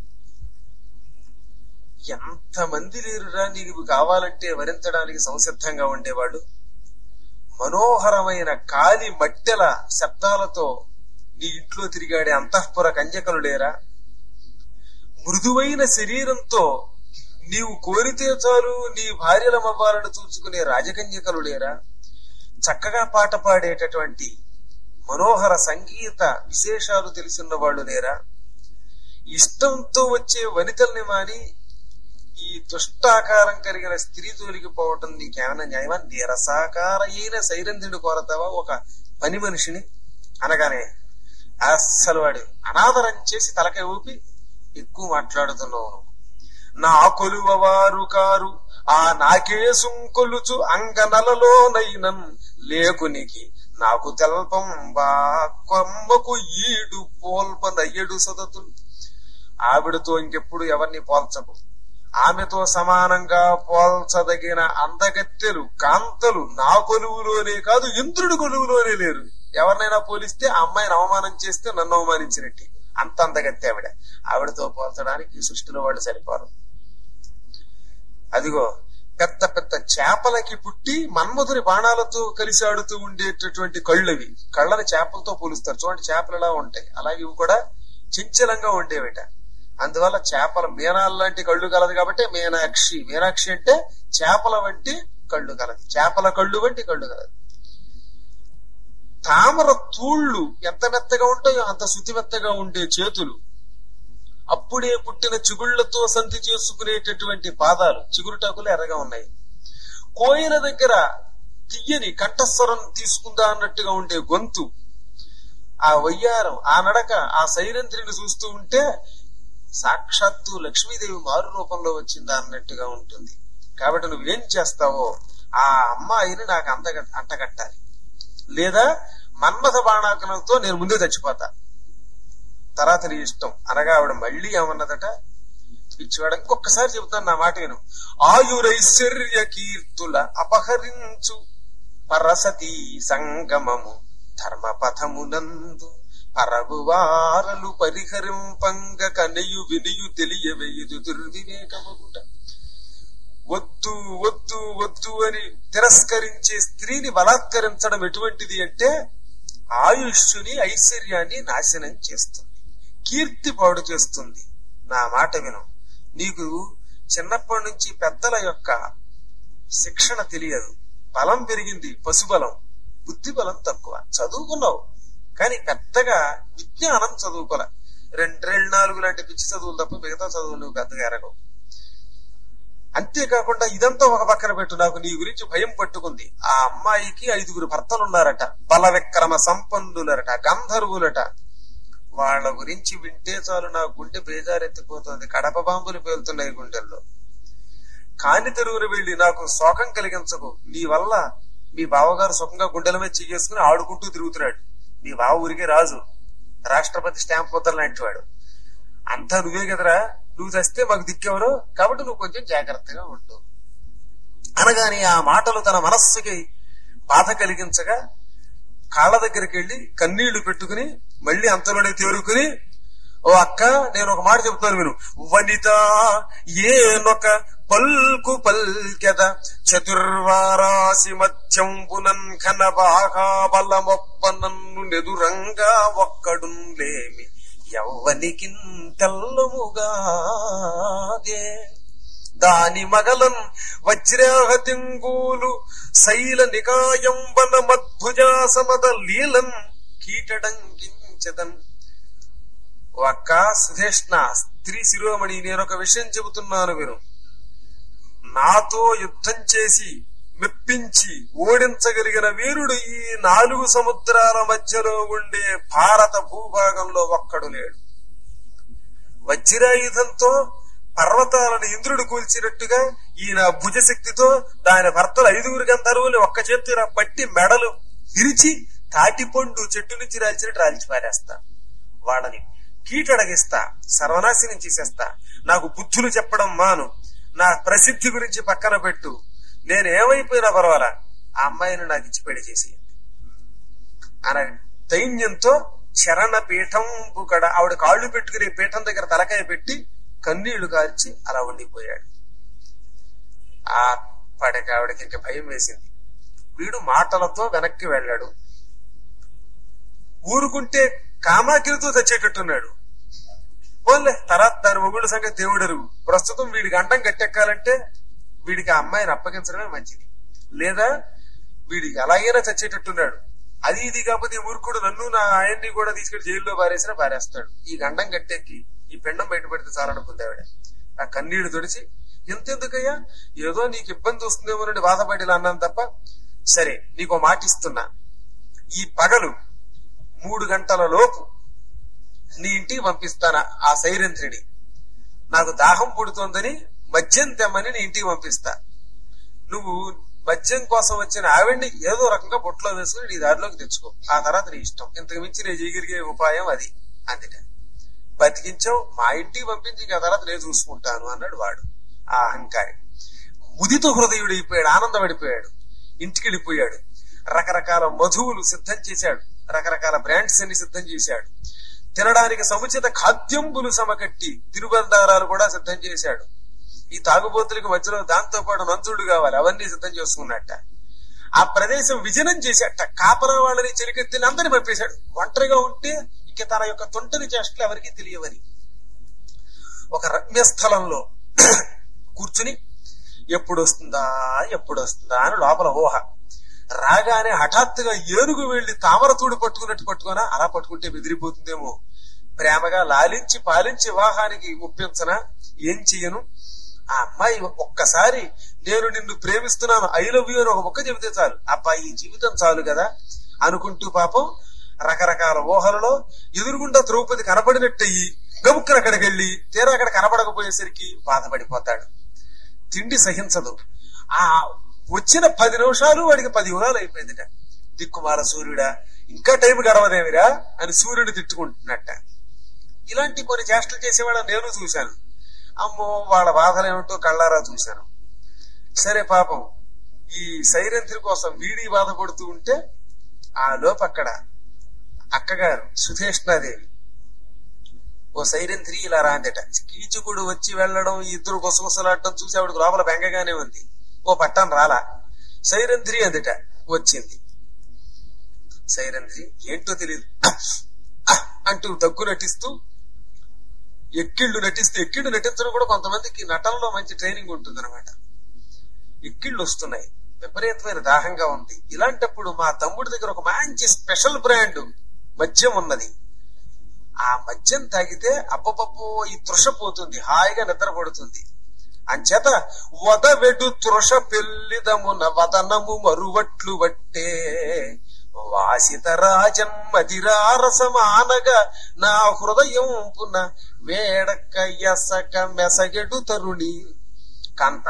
ఎంతమంది లేరురా నీకు కావాలంటే వరించడానికి సంసిద్ధంగా ఉండేవాడు మనోహరమైన కాలి మట్టెల శబ్దాలతో నీ ఇంట్లో తిరిగాడే అంతఃపుర కన్యకలు లేరా మృదువైన శరీరంతో నీవు కోరితే చాలు నీ భార్యలమవ్వాలని చూచుకునే రాజకన్యకలు లేరా చక్కగా పాట పాడేటటువంటి మనోహర సంగీత విశేషాలు తెలిసిన వాళ్ళు లేరా ఇష్టంతో వచ్చే వనితల్ని మాని ఈ దుష్టాకారం కలిగిన స్త్రీ జోలికి పోవటం నీకేమైనా న్యాయమా నీరసాకార అయిన సైరంధ్రుడు కోరతావా ఒక పని మనిషిని అనగానే అస్సలు వాడు అనాదరం చేసి తలకాయ ఊపి ఎక్కువ మాట్లాడుతున్నావు నువ్వు. నా కొలువవారు కారు ఆ నాకే సుంకొలుచు అంగనలలోనైనం లేకునికి నాకు తెల్పం బా కొమ్మకు ఈడు పోల్పనయ్యడు సదతులు ఆవిడతో ఇంకెప్పుడు ఎవరిని పోల్చకు ఆమెతో సమానంగా పోల్చదగిన అందగత్తెలు కాంతలు నా కొలువులోనే కాదు ఇంద్రుడి కొలువులోనే లేరు ఎవరినైనా పోలిస్తే ఆ అమ్మాయిని అవమానం చేస్తే నన్ను అవమానించినట్టే అంత అందగత్తె ఆవిడ ఆవిడతో పోల్చడానికి ఈ సృష్టిలో వాళ్ళు సరిపోరు అదిగో పెద్ద పెద్ద చేపలకి పుట్టి మన్మధుని బాణాలతో కలిసి ఆడుతూ ఉండేటటువంటి కళ్ళవి కళ్ళని చేపలతో పోలుస్తారు చూడండి చేపలు ఎలా ఉంటాయి అలాగే ఇవి కూడా చంచలంగా ఉండేవిట అందువల్ల చేపల మీనాల లాంటి కళ్ళు కలదు కాబట్టి మీనాక్షి మీనాక్షి అంటే చేపల వంటి కళ్ళు కలది చేపల కళ్ళు వంటి కళ్ళు కలది తామర తూళ్ళు ఎంత మెత్తగా ఉంటాయో అంత శుతి మెత్తగా ఉండే చేతులు అప్పుడే పుట్టిన చిగుళ్లతో సంధి చేసుకునేటటువంటి పాదాలు చిగురుటాకులు ఎర్రగా ఉన్నాయి కోయిల దగ్గర తీయని కంఠస్వరం తీసుకుందా అన్నట్టుగా ఉండే గొంతు ఆ వయ్యారం ఆ నడక ఆ సైరంధ్రిని చూస్తూ ఉంటే సాక్షాత్తు లక్ష్మీదేవి మారు రూపంలో వచ్చిందా అన్నట్టుగా ఉంటుంది కాబట్టి నువ్వేం చేస్తావో ఆ అమ్మాయిని నాకు అంత అంటగట్టాలి లేదా మన్మథ బాణాకనంతో నేను ముందే చచ్చిపోతా తర్వాత నీ ఇష్టం అనగా ఆవిడ మళ్ళీ ఏమన్నదట పిచ్చివాడు ఇంకొకసారి చెబుతాను నా మాట విను ఆయురైశ్వర్య కీర్తుల అపహరించు పరసతీ సంగమము ధర్మపథమునందు అరగువారలు పరిహరింపంగ కనయు వినియు తెలియవేయదు దుర్వివేకమగుట వద్దు వద్దు వద్దు అని తిరస్కరించే స్త్రీని బలాత్కరించడం ఎటువంటిది అంటే ఆయుష్ని ఐశ్వర్యాన్ని నాశనం చేస్తుంది కీర్తి పాడు చేస్తుంది నా మాట విను నీకు చిన్నప్పటి నుంచి పెద్దల యొక్క శిక్షణ తెలియదు బలం పెరిగింది పశుబలం బుద్ధి బలం తక్కువ చదువుకున్నావు కానీ పెద్దగా విజ్ఞానం చదువుకోలే రెండు రెండు నాలుగు లాంటి పిచ్చి చదువులు తప్ప మిగతా చదువులు నువ్వు పెద్దగా ఎరగవు అంతేకాకుండా ఇదంతా ఒక పక్కన పెట్టు నాకు నీ గురించి భయం పట్టుకుంది ఆ అమ్మాయికి ఐదుగురు భర్తలున్నారట బల విక్రమ సంపన్నులరట గంధర్వులట వాళ్ళ గురించి వింటే చాలు నా గుండె బేజారెత్తిపోతుంది కడప బాంబులు పేలుతున్నాయి గుండెల్లో కాని తెరువును వెళ్లి నాకు శోకం కలిగించకు నీ వల్ల మీ బావగారు సుఖంగా గుండెల మీద చెయ్యేసుకుని ఆడుకుంటూ తిరుగుతున్నాడు మీ బావ ఊరికే రాజు రాష్ట్రపతి స్టాంప్ ముద్ర లాంటి వాడు అంతా నువ్వే కదరా నువ్వు చస్తే మాకు దిక్కెవరు కాబట్టి నువ్వు కొంచెం జాగ్రత్తగా ఉండు అనగాని ఆ మాటలు తన మనస్సుకి బాధ కలిగించగా కాళ్ళ దగ్గరికి వెళ్లి కన్నీళ్లు పెట్టుకుని మళ్ళీ అంతలోనే తేరుకుని ఓ అక్క నేను ఒక మాట చెప్తాను విను వనిత ఏనొక పల్కు పల్కెద చతుర్వారాసి మధ్యం పునన్ ఘన బాగా బలమొప్ప నన్ను నెదురంగా ఒక్కడున్ లేమి ఎవ్వనికి తెల్లముగాదే దాని మగలన్ వజ్రాహతింగూలు శైల నికాయంబన మద్భుజాసమద లీలన్ కీటడంకించదన్ ఓ అక్క సుధేష్ణ స్త్రీ శిరోమణి నేను ఒక విషయం చెబుతున్నాను విను నాతో యుద్ధం చేసి మెప్పించి ఓడించగలిగిన వీరుడు ఈ నాలుగు సముద్రాల మధ్యలో ఉండే భారత భూభాగంలో ఒక్కడు లేడు వజ్రాయుధంతో పర్వతాలను ఇంద్రుడు కూల్చినట్టుగా ఈయన భుజశక్తితో దాని భర్తలు ఐదుగురు గంధర్వులు ఒక్క చేతిన పట్టి మెడలు విరిచి తాటిపండు చెట్టు నుంచి రాల్చినట్టు రాల్చి పారేస్తా వాళ్ళని కీటడగిస్తా సర్వనాశనం చేసేస్తా నాకు బుద్ధులు చెప్పడం మాను నా ప్రసిద్ధి గురించి పక్కన పెట్టు నేను ఏమైపోయినా పర్వాలా ఆ అమ్మాయిని నాకు ఇచ్చి పెళ్లి చేసి అన దైన్యంతో చరణ పీఠం కడ ఆవిడ కాళ్ళు పెట్టుకునే పీఠం దగ్గర తలకాయ పెట్టి కన్నీళ్లు కార్చి అలా ఉండిపోయాడు ఆ పడక ఆవిడకి ఇంకా భయం వేసింది వీడు మాటలతో వెనక్కి వెళ్ళాడు ఊరుకుంటే కామాకిరితో తెచ్చేటట్టున్నాడు పోన్లే తర్వాత దాని మొగుడు సంగతి దేవుడరు ప్రస్తుతం వీడికి అండం గట్టెక్కాలంటే వీడికి ఆ అమ్మాయిని అప్పగించడమే మంచిది లేదా వీడికి ఎలాగైనా చచ్చేటట్టున్నాడు అది ఇది కాకపోతే ఈ మూర్ఖుడు నన్ను నా ఆయన్ని కూడా తీసుకెళ్లి జైల్లో పారేసినా పారేస్తాడు ఈ గండం గట్టెక్కి ఈ పిండం బయటపడితే చాలనుకుంది ఆవిడ ఆ కన్నీళ్లు తుడిచి ఎంతెందుకయ్యా ఏదో నీకు ఇబ్బంది వస్తుందేమోనని బాధపడి ఇలా అన్నాను తప్ప సరే నీకు మాట ఇస్తున్నా ఈ పగలు మూడు గంటల లోపు నీ ఇంటికి పంపిస్తానా ఆ సైరంత్రిని నాకు దాహం పుడుతోందని మద్యం తెమ్మని నీ ఇంటికి పంపిస్తా నువ్వు మద్యం కోసం వచ్చిన ఆవిడ్ని ఏదో రకంగా బొట్లో వేసుకుని నీ దారిలోకి తెచ్చుకో ఆ తర్వాత నీ ఇష్టం ఇంతకు మించి నేను చేయగలిగే ఉపాయం అది అందుట బతికించావు మా ఇంటికి పంపించి ఇంకా తర్వాత నేను చూసుకుంటాను అన్నాడు వాడు ఆ అహంకారి ముదితో హృదయుడు అయిపోయాడు ఆనందపడిపోయాడు ఇంటికి వెళ్ళిపోయాడు రకరకాల మధువులు సిద్ధం చేశాడు రకరకాల బ్రాండ్స్ అన్ని సిద్ధం చేశాడు తినడానికి సముచిత ఖాద్యంబులు సమకట్టి తిరుబందారాలు కూడా సిద్ధం చేశాడు ఈ తాగుబోతులకి మధ్యలో దాంతో పాటు నంచుడు కావాలి అవన్నీ సిద్ధం చేసుకున్నట్ట ఆ ప్రదేశం విజనం చేశాట కాపల వాళ్ళని చెలికెత్తిని అందరిని పంపేశాడు ఒంటరిగా ఉంటే ఇక తన యొక్క తొంటని చేష్టలు ఎవరికి తెలియవని ఒక రమ్య స్థలంలో కూర్చుని ఎప్పుడు వస్తుందా ఎప్పుడు వస్తుందా అని లోపల ఊహ రాగానే హఠాత్తుగా ఏనుగు వెళ్లి తామర తూడు పట్టుకున్నట్టు పట్టుకోనా అలా పట్టుకుంటే బెదిరిపోతుందేమో ప్రేమగా లాలించి పాలించి వివాహానికి ఒప్పించనా ఏం చెయ్యను ఆ అమ్మాయి ఒక్కసారి నేను నిన్ను ప్రేమిస్తున్నాను ఐ లవ్ యూ అని ఒక మొక్క చెబితే చాలు అబ్బాయి ఈ జీవితం చాలు కదా అనుకుంటూ పాపం రకరకాల ఊహలలో ఎదురుగుండా ద్రౌపది కనపడినట్టయి గముక్కన అక్కడికి వెళ్ళి తీరా అక్కడ కనపడకపోయేసరికి బాధపడిపోతాడు తిండి సహించదు ఆ వచ్చిన పది నిమిషాలు వాడికి పది యుగాలు అయిపోయిందిట దిక్కుమాల సూర్యుడా ఇంకా టైం గడవదేమిరా అని సూర్యుడు తిట్టుకుంటున్నట్ట ఇలాంటి కొన్ని చేష్టలు చేసేవాళ్ళ నేను చూశాను అమ్మో వాళ్ళ బాధలు ఏమిటో కళ్ళారా చూశాను సరే పాపం ఈ సైరంత్రి కోసం వీడి బాధపడుతూ ఉంటే ఆ లోపు అక్కడ అక్కగారు సుధేష్ణాదేవి ఓ సైరంత్రి ఇలా రాందట కీచుకుడు వచ్చి వెళ్ళడం ఈ ఇద్దరు గుసగుసలాడటం చూసి ఆవిడకు లోపల బెంగగానే ఉంది ఓ పట్టం రాలా సైరంత్రి అందుట వచ్చింది సైరంత్రి ఏంటో తెలియదు అంటూ దగ్గు నటిస్తూ ఎక్కిళ్ళు నటిస్తే ఎక్కిళ్ళు నటించడం కూడా కొంతమందికి నటనలో మంచి ట్రైనింగ్ ఉంటుంది అనమాట ఎక్కిళ్ళు వస్తున్నాయి విపరీతమైన దాహంగా ఉంది ఇలాంటప్పుడు మా తమ్ముడి దగ్గర ఒక మంచి స్పెషల్ బ్రాండ్ మద్యం ఉన్నది ఆ మద్యం తాగితే అప్పపప్పు ఈ తృష పోతుంది హాయిగా నిద్ర పడుతుంది అంచేత వదవెడు తృష పెళ్లిదమున వదనము మరువట్లు వట్టే వాసిత రాజన్ మదిరారసమానగా నా హృదయం పున వేడక యసక మెసగెడు తరుణి కాంత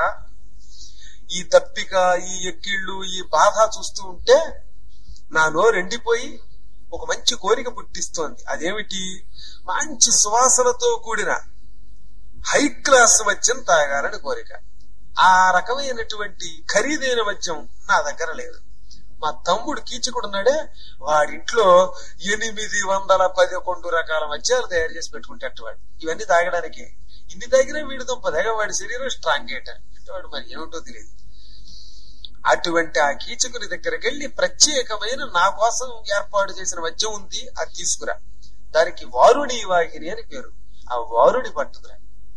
ఈ దప్పిక ఈ ఎక్కిళ్ళు ఈ బాధ చూస్తూ ఉంటే నా నోరు ఎండిపోయి ఒక మంచి కోరిక పుట్టిస్తోంది అదేమిటి మంచి సువాసనతో కూడిన హై క్లాస్ మద్యం తాగాలని కోరిక ఆ రకమైనటువంటి ఖరీదైన మద్యం నా దగ్గర లేదు మా తమ్ముడు కీచుకుడున్నాడే వాడింట్లో ఎనిమిది వందల పదకొండు రకాల మద్యాలు తయారు చేసి పెట్టుకుంటే వాడు ఇవన్నీ తాగడానికి ఇన్ని తాగినా వీడి దుంపదగా వాడి శరీరం స్ట్రాంగ్ ఏట అంటే వాడు మరి ఏమిటో తెలియదు అటువంటి ఆ కీచకుని దగ్గరికి వెళ్లి ప్రత్యేకమైన నా కోసం ఏర్పాటు చేసిన మద్యం ఉంది అది తీసుకురా దానికి వారుడి వాహిని అని పేరు ఆ వారుడి పట్టుకురా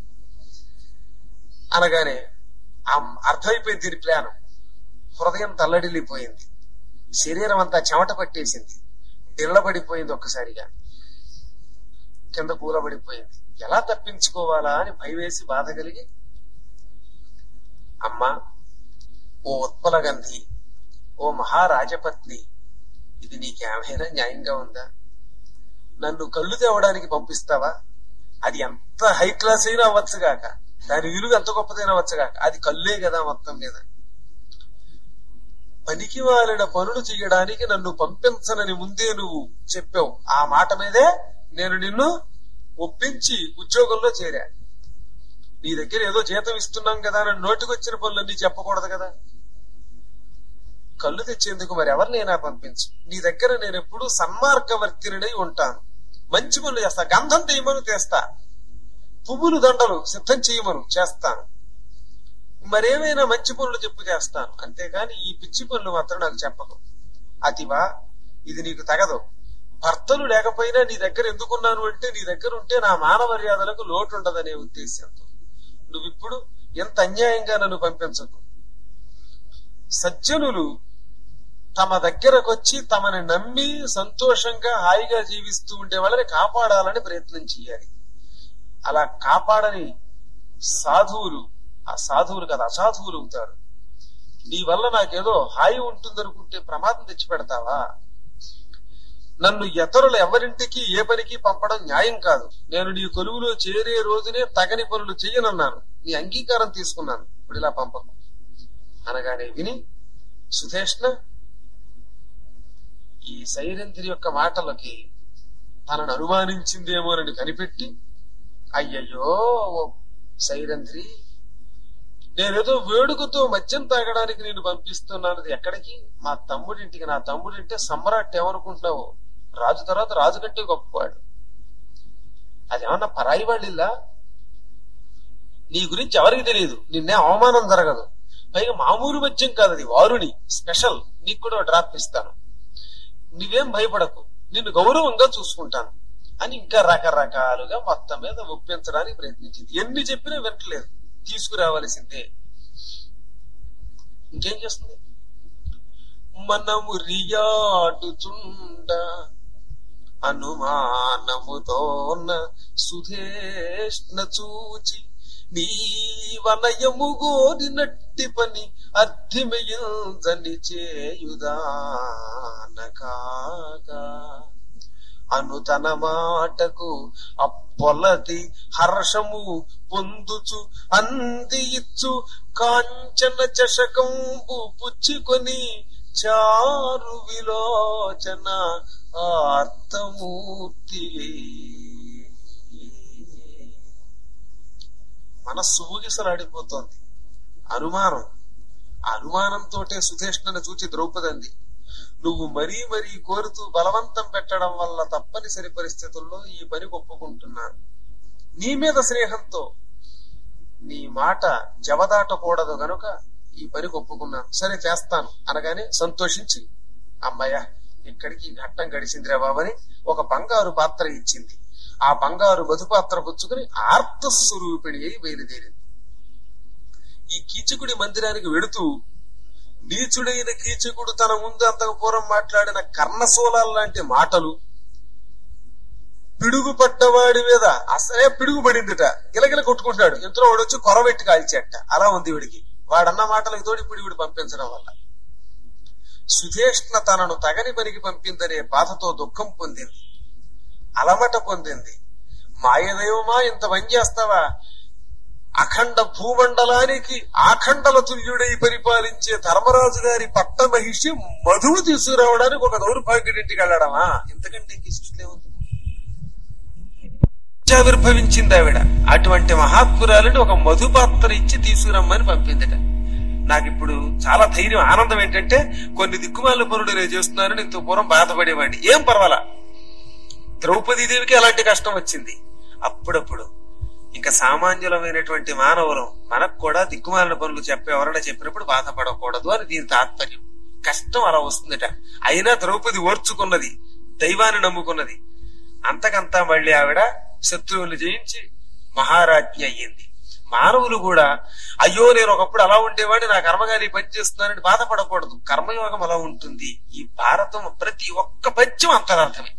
అనగానే ఆ అర్థమైపోయింది దీని ప్లాన్ హృదయం తల్లడిల్లిపోయింది శరీరం అంతా చెమట పట్టేసింది డిల్లబడిపోయింది ఒక్కసారిగా కింద కూలబడిపోయింది ఎలా తప్పించుకోవాలా అని భయవేసి బాధ కలిగి అమ్మా ఓ ఉత్పలగంధి ఓ మహారాజపత్ని ఇది నీకేమైనా న్యాయంగా ఉందా నన్ను కళ్ళు తేవడానికి పంపిస్తావా అది ఎంత హై క్లాస్ అయినా అవ్వచ్చుగాక దాని విలువ ఎంత గొప్పదైనా అవ్వచ్చుగాక అది కళ్ళే కదా మొత్తం మీద పనికి వాలిన పనులు చేయడానికి నన్ను పంపించనని ముందే నువ్వు చెప్పావు ఆ మాట మీదే నేను నిన్ను ఒప్పించి ఉద్యోగంలో చేరా నీ దగ్గర ఏదో జీతం ఇస్తున్నాం కదా అని నోటికొచ్చిన పనులన్నీ చెప్పకూడదు కదా కళ్ళు తెచ్చేందుకు మరి ఎవరినైనా పంపించు నీ దగ్గర నేను ఎప్పుడు సన్మార్గవర్తినై ఉంటాను మంచి పనులు చేస్తా గంధం తీయమను తెస్తా పువ్వులు దండలు సిద్ధం చేయమను చేస్తాను మరేమైనా మంచి పనులు చెప్పు చేస్తాను అంతేగాని ఈ పిచ్చి పనులు మాత్రం నాకు చెప్పకు అతివా ఇది నీకు తగదు భర్తలు లేకపోయినా నీ దగ్గర ఎందుకున్నాను అంటే నీ దగ్గర ఉంటే నా మాన మర్యాదలకు లోటు ఉండదనే ఉద్దేశంతో నువ్విప్పుడు ఎంత అన్యాయంగా నన్ను పంపించకు సజ్జనులు తమ దగ్గరకొచ్చి తమని నమ్మి సంతోషంగా హాయిగా జీవిస్తూ ఉండే వాళ్ళని కాపాడాలని ప్రయత్నం చేయాలి అలా కాపాడని సాధువులు ఆ సాధువులు కదా అసాధువులు అవుతారు నీ వల్ల నాకేదో హాయి ఉంటుందనుకుంటే ప్రమాదం తెచ్చి పెడతావా నన్ను ఇతరులు ఎవరింటికి ఏ పనికి పంపడం న్యాయం కాదు నేను నీ కొలువులో చేరే రోజునే తగని పనులు చెయ్యనన్నాను నీ అంగీకారం తీసుకున్నాను ఇప్పుడు ఇలా పంపకు అనగానే విని సుధేష్ణ ఈ సైరంధ్రి యొక్క మాటలకి తనను అనుమానించిందేమోనని కనిపెట్టి అయ్యయ్యో ఓ సైరంధ్రి నేనేదో వేడుకతో మద్యం తాగడానికి నేను పంపిస్తున్నానది ఎక్కడికి మా తమ్ముడింటికి నా తమ్ముడింటే సమ్మరాట్ ఏమనుకుంటున్నావు రాజు తర్వాత రాజు కంటే గొప్పవాడు అదేమన్నా పరాయి వాళ్ళిల్లా నీ గురించి ఎవరికి తెలియదు నిన్నే అవమానం జరగదు పైగా మామూలు మద్యం కాదు అది వారుని స్పెషల్ నీకు కూడా డ్రాప్ ఇస్తాను నువ్వేం భయపడకు నిన్ను గౌరవంగా చూసుకుంటాను అని ఇంకా రకరకాలుగా మొత్తం మీద ఒప్పించడానికి ప్రయత్నించింది ఎన్ని చెప్పినా వింటలేదు తీసుకురావలసిందే ఇంకేం చేస్తుంది మనము రియాడుచుండ అనుమానముతోన సుధేష్ణ చూచి నీ వనయము గోరినట్టి పని అర్థిమయంజని చేయుదానకాగా అను తన మాటకు అప్పొలది హర్షము పొందుచు అంది ఇచ్చు కాంచన చషకంబు పుచ్చుకొని చారు విలోచన ఆర్తమూర్తి మనస్సు ఊగిసలాడిపోతోంది అనుమానం ఆ అనుమానంతోటే సుధేష్ణను చూచి ద్రౌపదంది నువ్వు మరీ మరీ కోరుతూ బలవంతం పెట్టడం వల్ల తప్పనిసరి పరిస్థితుల్లో ఈ పని ఒప్పుకుంటున్నాను నీ మీద స్నేహంతో నీ మాట జవదాటకూడదు గనుక ఈ పని ఒప్పుకున్నాను సరే చేస్తాను అనగానే సంతోషించి అమ్మయ్య ఇక్కడికి ఈ ఘట్టం గడిచిందిరా బాబని ఒక బంగారు పాత్ర ఇచ్చింది ఆ బంగారు మధుపాత్ర పుచ్చుకుని ఆర్తస్వరూపిణి అయి బయలుదేరింది ఈ కీచకుడి మందిరానికి వెళుతూ నీచుడైన కీచకుడు తన ముందు అంతకు పూర్వం మాట్లాడిన కర్ణశూలాల లాంటి మాటలు పిడుగు పడ్డవాడి మీద అసలే పిడుగు పడిందిట గిలగిల కొట్టుకుంటున్నాడు ఎంతో వాడు వచ్చి కొరవెట్టి కాల్చేట అలా ఉంది వీడికి వాడన్న మాటలకు తోడి పిడిగుడు పంపించడం వల్ల సుధేష్ణ తనను తగని పనికి పంపిందనే బాధతో దుఃఖం పొందింది అలమట పొందింది మాయదైవమా ఇంత చేస్తావా అఖండ భూమండలానికి ఆఖండల తుల్యుడై పరిపాలించే ధర్మరాజు గారి పట్ట మహిషి మధువు తీసుకురావడానికి ఒక దౌర్భాగ్యుడింటికి వెళ్ళడమా ఇంతకంటే ఇంక సృష్టిలో ఉంది ఆవిర్భవించింది ఆవిడ అటువంటి మహాత్మురాలని ఒక మధుపాత్ర ఇచ్చి తీసుకురమ్మని పంపిందట నాకు ఇప్పుడు చాలా ధైర్యం ఆనందం ఏంటంటే కొన్ని దిక్కుమాల పనులు నేను చేస్తున్నానని ఇంత పూర్వం బాధపడేవాడిని ఏం పర్వాలా ద్రౌపదీదేవికి అలాంటి కష్టం వచ్చింది అప్పుడప్పుడు ఇంకా సామాన్యులమైనటువంటి మానవులం మనకు కూడా దిక్కుమాలిన పనులు చెప్పే ఎవరైనా చెప్పినప్పుడు బాధపడకూడదు అని దీని తాత్పర్యం కష్టం అలా వస్తుందట అయినా ద్రౌపది ఓర్చుకున్నది దైవాన్ని నమ్ముకున్నది అంతకంతా మళ్ళీ ఆవిడ శత్రువులు జయించి మహారాజ్ఞి అయ్యింది మానవులు కూడా అయ్యో నేను ఒకప్పుడు అలా ఉండేవాడిని నా కర్మగారి పని చేస్తున్నానని బాధపడకూడదు కర్మయోగం అలా ఉంటుంది ఈ భారతం ప్రతి ఒక్క పద్యం అంతరార్థమే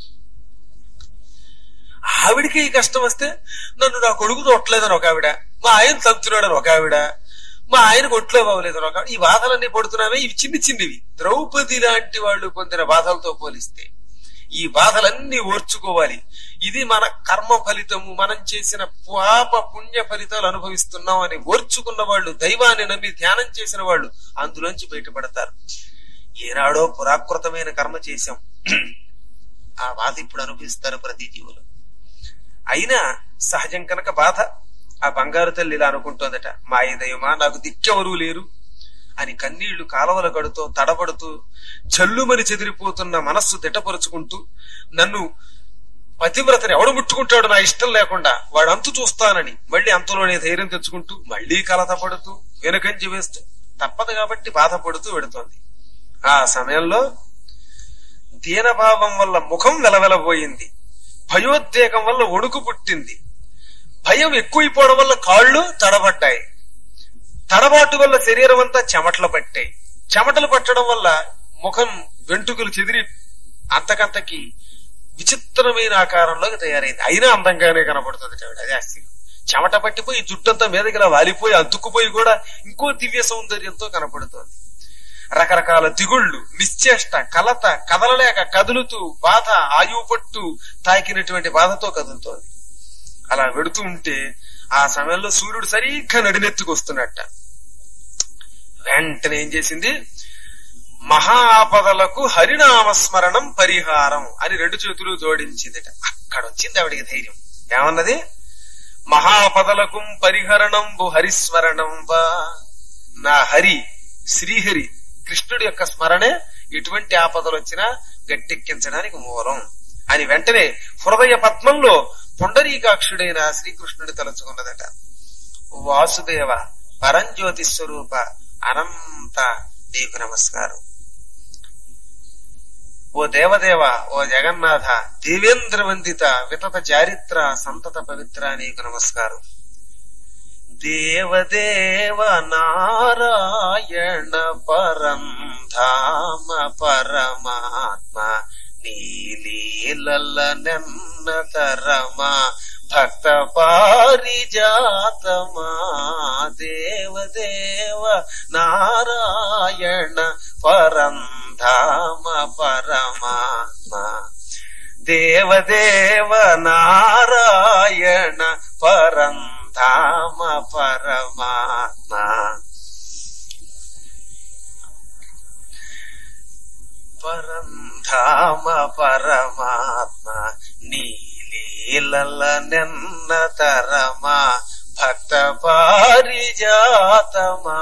ఆవిడికి ఈ కష్టం వస్తే నన్ను నా కొడుకు తొట్టలేదని ఒక ఆవిడ మా ఆయన చంపుతున్నాడని ఒక ఆవిడ మా ఆయనకు ఒట్లో బాగలేదని ఒక ఆవిడ ఈ బాధలన్నీ పడుతున్నామే ఇవి చిన్ని చిన్నివి ద్రౌపది లాంటి వాళ్ళు పొందిన బాధలతో పోలిస్తే ఈ బాధలన్నీ ఓర్చుకోవాలి ఇది మన కర్మ ఫలితము మనం చేసిన పాప పుణ్య ఫలితాలు అనుభవిస్తున్నాం అని ఓర్చుకున్న వాళ్ళు దైవాన్ని నమ్మి ధ్యానం చేసిన వాళ్ళు అందులోంచి బయటపడతారు ఏనాడో పురాకృతమైన కర్మ చేశాం ఆ బాధ ఇప్పుడు అనుభవిస్తారు ప్రతి జీవులు అయినా సహజం కనుక బాధ ఆ బంగారు తల్లి ఇలా అనుకుంటోందట మా దైవమా నాకు దిక్కెవరూ లేరు అని కన్నీళ్లు కాలవల గడుతూ తడబడుతూ జల్లుమని చెదిరిపోతున్న మనస్సు దిట్టపరుచుకుంటూ నన్ను పతివ్రతని ఎవడు ముట్టుకుంటాడు నా ఇష్టం లేకుండా వాడు అంతు చూస్తానని మళ్ళీ అంతలోనే ధైర్యం తెచ్చుకుంటూ మళ్ళీ కలత పడుతూ వెనుకంచి వేస్తూ తప్పదు కాబట్టి బాధపడుతూ వెడుతోంది ఆ సమయంలో దీనభావం వల్ల ముఖం వెలవెలబోయింది భయోద్వేగం వల్ల వణుకు పుట్టింది భయం ఎక్కువైపోవడం వల్ల కాళ్ళు తడబడ్డాయి తడబాటు వల్ల శరీరం అంతా చెమటలు పట్టాయి చెమటలు పట్టడం వల్ల ముఖం వెంట్రుకలు చెదిరి అంతకంతకి విచిత్రమైన ఆకారంలోకి తయారైంది అయినా అందంగానే కనబడుతుంది ఆవిడ అదే ఆశ్చర్యం చెమట పట్టిపోయి జుట్టంతా మీదకి ఇలా వాలిపోయి అతుక్కుపోయి కూడా ఇంకో దివ్య సౌందర్యంతో కనపడుతోంది రకరకాల దిగుళ్ళు నిశ్చేష్ట కలత కదలలేక కదులుతూ బాధ ఆయువు పట్టు తాకినటువంటి బాధతో కదులుతోంది అలా వెడుతూ ఉంటే ఆ సమయంలో సూర్యుడు సరిగ్గా నడినెత్తుకొస్తున్నట్ట వెంటనే ఏం చేసింది మహాపదలకు హరినామస్మరణం పరిహారం అని రెండు చేతులు జోడించిందిట అక్కడ వచ్చింది ఆవిడికి ధైర్యం ఏమన్నది మహాపదలకు పరిహరణం హరిస్మరణం వా నా హరి శ్రీహరి కృష్ణుడి యొక్క స్మరణే ఎటువంటి ఆపదలు వచ్చినా గట్టెక్కించడానికి మూలం అని వెంటనే హృదయ పద్మంలో పుండరీకాక్షుడైన శ్రీకృష్ణుడి తలుచుకున్నదట వాసుదేవ పరంజ్యోతి స్వరూప అనంత నీకు నమస్కారం ఓ దేవదేవ ఓ జగన్నాథ దేవేంద్ర వందిత వితత చారిత్ర సంతత పవిత్ర నీకు నమస్కారం దేవదేవ నారాయణ పరం ధామ పరమాత్మ నీలీలల్ల నెన్నతరమా భక్త పారిజాతమా దేవదేవ నారాయణ పరం ధామ పరమాత్మ దేవదేవ నారాయణ పరం ధామ పరమాత్మ పరం ధామ పరమాత్మ నీలీలల నెన్నతరమా భక్త పారిజాతమా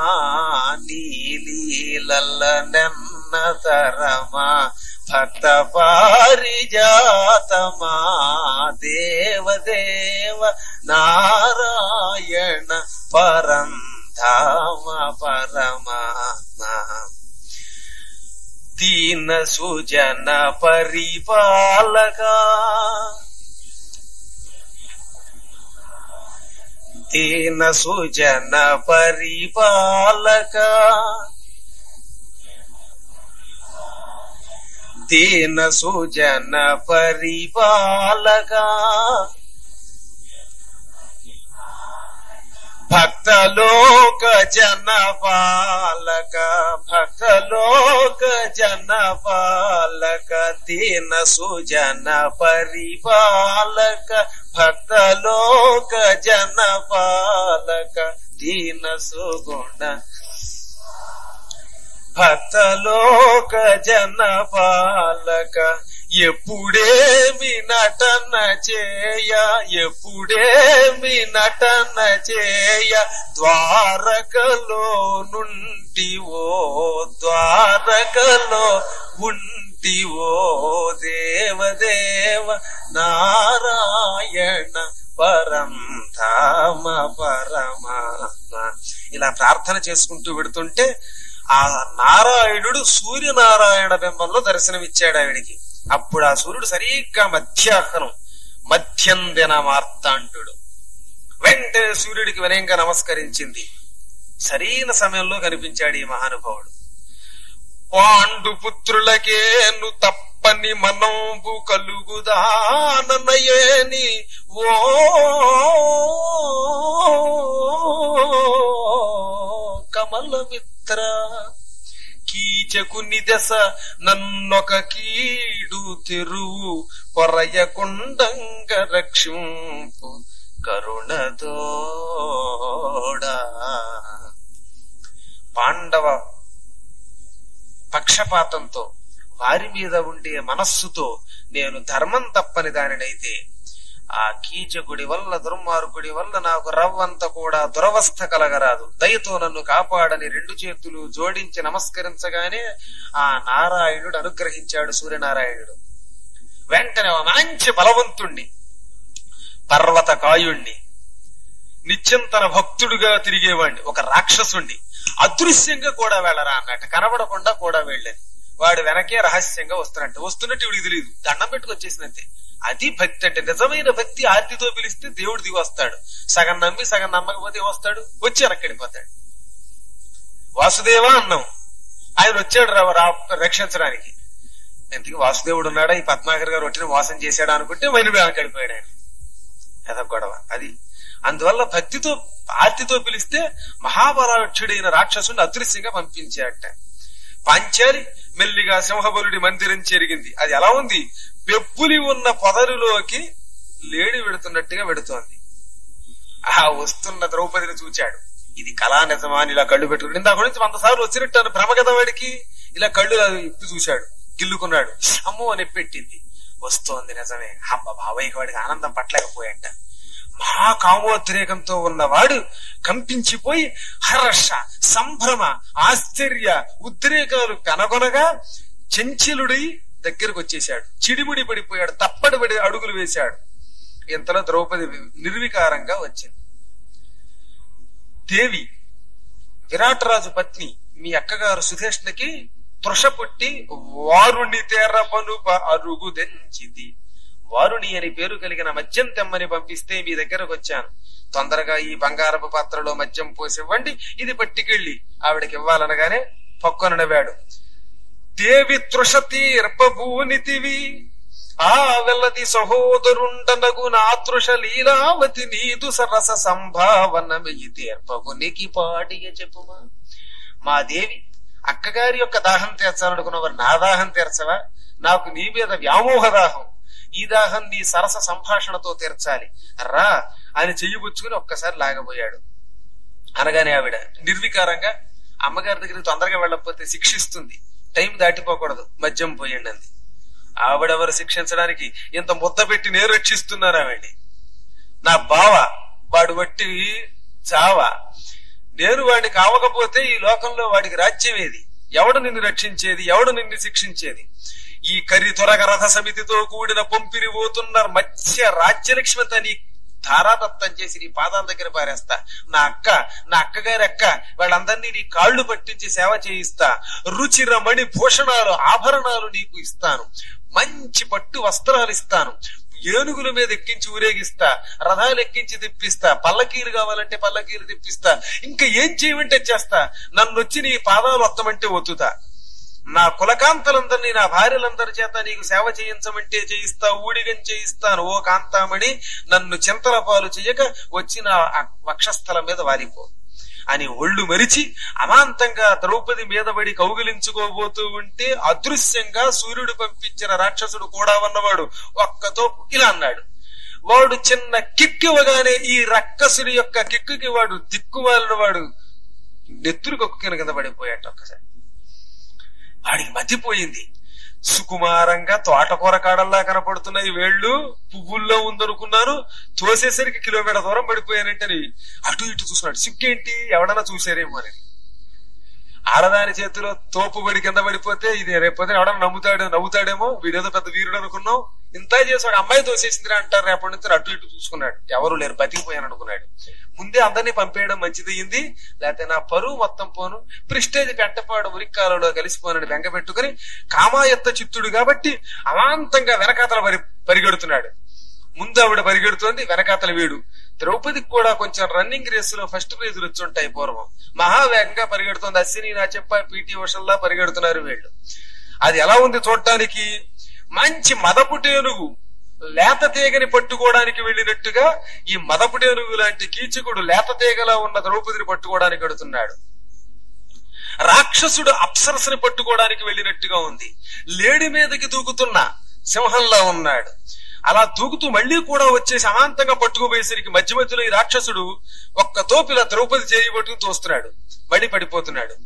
నీలీలల నెన్నతరమా భక్త పారిజాతమా దేవదేవ నారాయణ పరం ధామ పరమాత్మ దీన సుజన పరిపాలక దీన సుజన పరిపాలక దీన సుజన పరిపాలక భక్తలోక జన పాలక భక్తలోక జన పాలక దీన సుజన పరిపాలక భక్తలోక జన పాలక దీన సుగుణ భక్తలోక జన పాలక ఎప్పుడేమి నటన చేయ ఎప్పుడేమి నటన చేయ ద్వారకలో నుంటివో ద్వారకలో ఉంటివో దేవదేవ నారాయణ పరం ధామ పరమాత్మ ఇలా ప్రార్థన చేసుకుంటూ పెడుతుంటే ఆ నారాయణుడు సూర్యనారాయణ బింబంలో దర్శనమిచ్చాడు ఆవిడికి అప్పుడు ఆ సూర్యుడు సరిగ్గా మధ్యాహ్నం మధ్యం దిన మార్తాండు వెంటనే సూర్యుడికి వినయంగా నమస్కరించింది సరైన సమయంలో కనిపించాడు ఈ మహానుభావుడు పాండు పుత్రులకేను తప్పని మనంబు కలుగుదాననయేని ఓ కమలమిత్ర కీచకుని దశ నన్నొక కీడు తెరువు కొరయకుండంగ రక్షింపు కరుణదోడా పాండవ పక్షపాతంతో వారి మీద ఉండే మనస్సుతో నేను ధర్మం తప్పని దానినైతే ఆ కీచకుడి వల్ల దుర్మార్గుడి వల్ల నాకు రవ్వంత కూడా దురవస్థ కలగరాదు దయతో నన్ను కాపాడని రెండు చేతులు జోడించి నమస్కరించగానే ఆ నారాయణుడు అనుగ్రహించాడు సూర్యనారాయణుడు వెంటనే ఒక మంచి బలవంతుణ్ణి పర్వత కాయుణ్ణి నిత్యం తన భక్తుడుగా తిరిగేవాడిని ఒక రాక్షసుణ్ణి అదృశ్యంగా కూడా వెళ్ళరా అన్నట్టు కనబడకుండా కూడా వెళ్ళేది వాడు వెనకే రహస్యంగా వస్తున్నట్టు వస్తున్నట్టు వీడికి తెలియదు దండం పెట్టుకొచ్చేసినంతే అది భక్తి అంటే నిజమైన భక్తి ఆర్తితో పిలిస్తే దేవుడు దిగి వస్తాడు సగం నమ్మి సగం నమ్మకపోతే వస్తాడు వచ్చి వెనక్కి వెళ్ళిపోతాడు వాసుదేవా అన్నాం ఆయన వచ్చాడు రా- రా- రక్షించడానికి ఎందుకు వాసుదేవుడు ఉన్నాడా ఈ పద్మాకర్ గారు ఒట్టిని మోసం చేశాడా అనుకుంటే మైలు వెనక్కి వెళ్ళిపోయాడు ఆయన అదొక గొడవ అది అందువల్ల భక్తితో ఆర్తితో పిలిస్తే మహాబలాక్షుడైన రాక్షసుని అదృశ్యంగా పంపించాడట పాంచాలి మెల్లిగా సింహబలుడి మందిరం చెరిగింది అది ఎలా ఉంది పెప్పులి ఉన్న పొదరులోకి లేడి వెడుతున్నట్టుగా వెడుతోంది ఆ వస్తున్న ద్రౌపదిని చూచాడు ఇది కళా నిజమా అని ఇలా కళ్ళు పెట్టుకుని ఇందాక నుంచి వంద సార్లు వచ్చినట్టు భ్రమ కదా వాడికి ఇలా కళ్ళు ఇలా ఇప్పి చూశాడు గిల్లుకున్నాడు అమ్మో అని పెట్టింది వస్తోంది నిజమే అమ్మ బాబాయ్కి వాడికి ఆనందం పట్టలేకపోయాట మహాకామోద్రేకంతో ఉన్నవాడు కంపించిపోయి హర్ష సంభ్రమ ఆశ్చర్య ఉద్రేకాలు కనగొనగా చెంచిలుడి దగ్గరకు వచ్చేశాడు చిడిముడి పడిపోయాడు తప్పడి పడి అడుగులు వేశాడు ఇంతలో ద్రౌపది నిర్వికారంగా వచ్చింది దేవి విరాటరాజు పత్ని మీ అక్కగారు సుధేష్ణకి తృష పుట్టి వారుణి తెరపనుప అరుగు దెంచిది వారుణి అని పేరు కలిగిన మద్యం తెమ్మని పంపిస్తే మీ దగ్గరకు వచ్చాను తొందరగా ఈ బంగారపు పాత్రలో మద్యం పోసివ్వండి ఇది పట్టుకెళ్ళి ఆవిడకి ఇవ్వాలనగానే పక్కన నవ్వాడు దేవి తృష తీర్పభూనితివి ఆ వెల్లది సహోదరుండనగు నా తృష లీలావతి నీదు సరస సంభావన మెయ్యి తీర్పగునికి పాడియ చెప్పుమా మా దేవి అక్కగారి యొక్క దాహం తీర్చాలనుకున్నవారు నా దాహం తీర్చవా నాకు నీ మీద వ్యామోహ దాహం ఈ దాహం నీ సరస సంభాషణతో తీర్చాలి రా అని చెయ్యిపుచ్చుకుని ఒక్కసారి లాగబోయాడు అనగానే ఆవిడ నిర్వికారంగా అమ్మగారి దగ్గరికి తొందరగా వెళ్ళకపోతే శిక్షిస్తుంది టైం దాటిపోకూడదు మద్యం పోయండి అంది ఆవిడెవరు శిక్షించడానికి ఇంత ముద్ద పెట్టి నేను రక్షిస్తున్నాను ఆవిడ్ని నా బావ వాడు వట్టి చావ నేను వాడిని కావకపోతే ఈ లోకంలో వాడికి రాజ్యం ఏది ఎవడు నిన్ను రక్షించేది ఎవడు నిన్ను శిక్షించేది ఈ కరి త్వరగ రథ సమితితో కూడిన పొంపిరి పోతున్న మత్స్య రాజ్యలక్ష్మి అంతా నీ ధారాదత్తం చేసి నీ పాదాల దగ్గర పారేస్తా నా అక్క నా అక్కగారి అక్క వాళ్ళందరినీ నీ కాళ్ళు పట్టించి సేవ చేయిస్తా రుచిర మణి భూషణాలు ఆభరణాలు నీకు ఇస్తాను మంచి పట్టు వస్త్రాలు ఇస్తాను ఏనుగుల మీద ఎక్కించి ఊరేగిస్తా రథాలు ఎక్కించి తిప్పిస్తా పల్లకీలు కావాలంటే పల్లకీలు తిప్పిస్తా ఇంకా ఏం చేయమంటే చేస్తా నన్ను వచ్చి నీ పాదాలు వత్తమంటే ఒత్తుతా నా కులకాంతలందరినీ నా భార్యలందరి చేత నీకు సేవ చేయించమంటే చేయిస్తా ఊడిగం చేయిస్తాను ఓ కాంతామణి నన్ను చింతల పాలు చెయ్యక వచ్చి నా వక్షస్థలం మీద వాలిపో అని ఒళ్ళు మరిచి అమాంతంగా ద్రౌపది మీద పడి కౌగిలించుకోబోతూ ఉంటే అదృశ్యంగా సూర్యుడు పంపించిన రాక్షసుడు కూడా ఉన్నవాడు ఒక్కతో ఇలా అన్నాడు వాడు చిన్న కిక్ ఇవ్వగానే ఈ రక్కసుడి యొక్క కిక్కుకి వాడు దిక్కుమాలిన వాడు నెత్తురు కొక్కిన కింద పడిపోయాట ఒక్కసారి వాడికి మతిపోయింది సుకుమారంగా తోటకూర కాడల్లా కనపడుతున్న ఈ వేళ్ళు పువ్వుల్లో ఉందనుకున్నాను తోసేసరికి కిలోమీటర్ దూరం పడిపోయానంటని అటు ఇటు చూస్తున్నాడు సిగ్గేంటి ఎవడన్నా చూసారేమో అని ఆడదాని చేతిలో తోపు పడి కింద పడిపోతే ఇది రేపొద్దున ఎవడన్నా నమ్ముతాడు నవ్వుతాడేమో వీడేదో పెద్ద వీరుడు అనుకున్నాం ఇంత చేసాడు అమ్మాయి తోసేసిందిరా అంటారు రేపటి నుంచి అటు ఇటు చూసుకున్నాడు ఎవరు లేరు బతికిపోయాను అనుకున్నాడు ముందే అందరినీ పంపేయడం మంచిదయ్యింది లేకపోతే నా పరువు మొత్తం పోను ప్రిస్టేజ్ కంటపాడు ఉరిక్కాలలో కలిసిపోనని బెంగ పెట్టుకుని కామాయత్త చిత్తుడు కాబట్టి అమాంతంగా వెనకాతల పరి పరిగెడుతున్నాడు ముందు ఆవిడ పరిగెడుతోంది వెనకాతల వీడు ద్రౌపదికి కూడా కొంచెం రన్నింగ్ రేస్ లో ఫస్ట్ ప్రైజులు వచ్చుంటాయి పూర్వం మహావేగంగా పరిగెడుతోంది అశ్విని నా చెప్ప పీటీ ఉషల్లా పరిగెడుతున్నారు వీళ్ళు అది ఎలా ఉంది చూడటానికి మంచి మదపుటేనుగు లేత తీగని పట్టుకోవడానికి వెళ్ళినట్టుగా ఈ మదపుటేనుగు లాంటి కీచకుడు లేత తీగలా ఉన్న ద్రౌపదిని పట్టుకోవడానికి వెడుతున్నాడు రాక్షసుడు అప్సరసని పట్టుకోవడానికి వెళ్ళినట్టుగా ఉంది లేడి మీదకి దూకుతున్న సింహంలా ఉన్నాడు అలా దూకుతూ మళ్ళీ కూడా వచ్చేసి అమాంతంగా పట్టుకుపోయేసరికి మధ్య మధ్యలో ఈ రాక్షసుడు ఒక్క తోపిలా ద్రౌపది చేయి పట్టుకుని తోస్తున్నాడు మళ్ళీ పడిపోతున్నాడు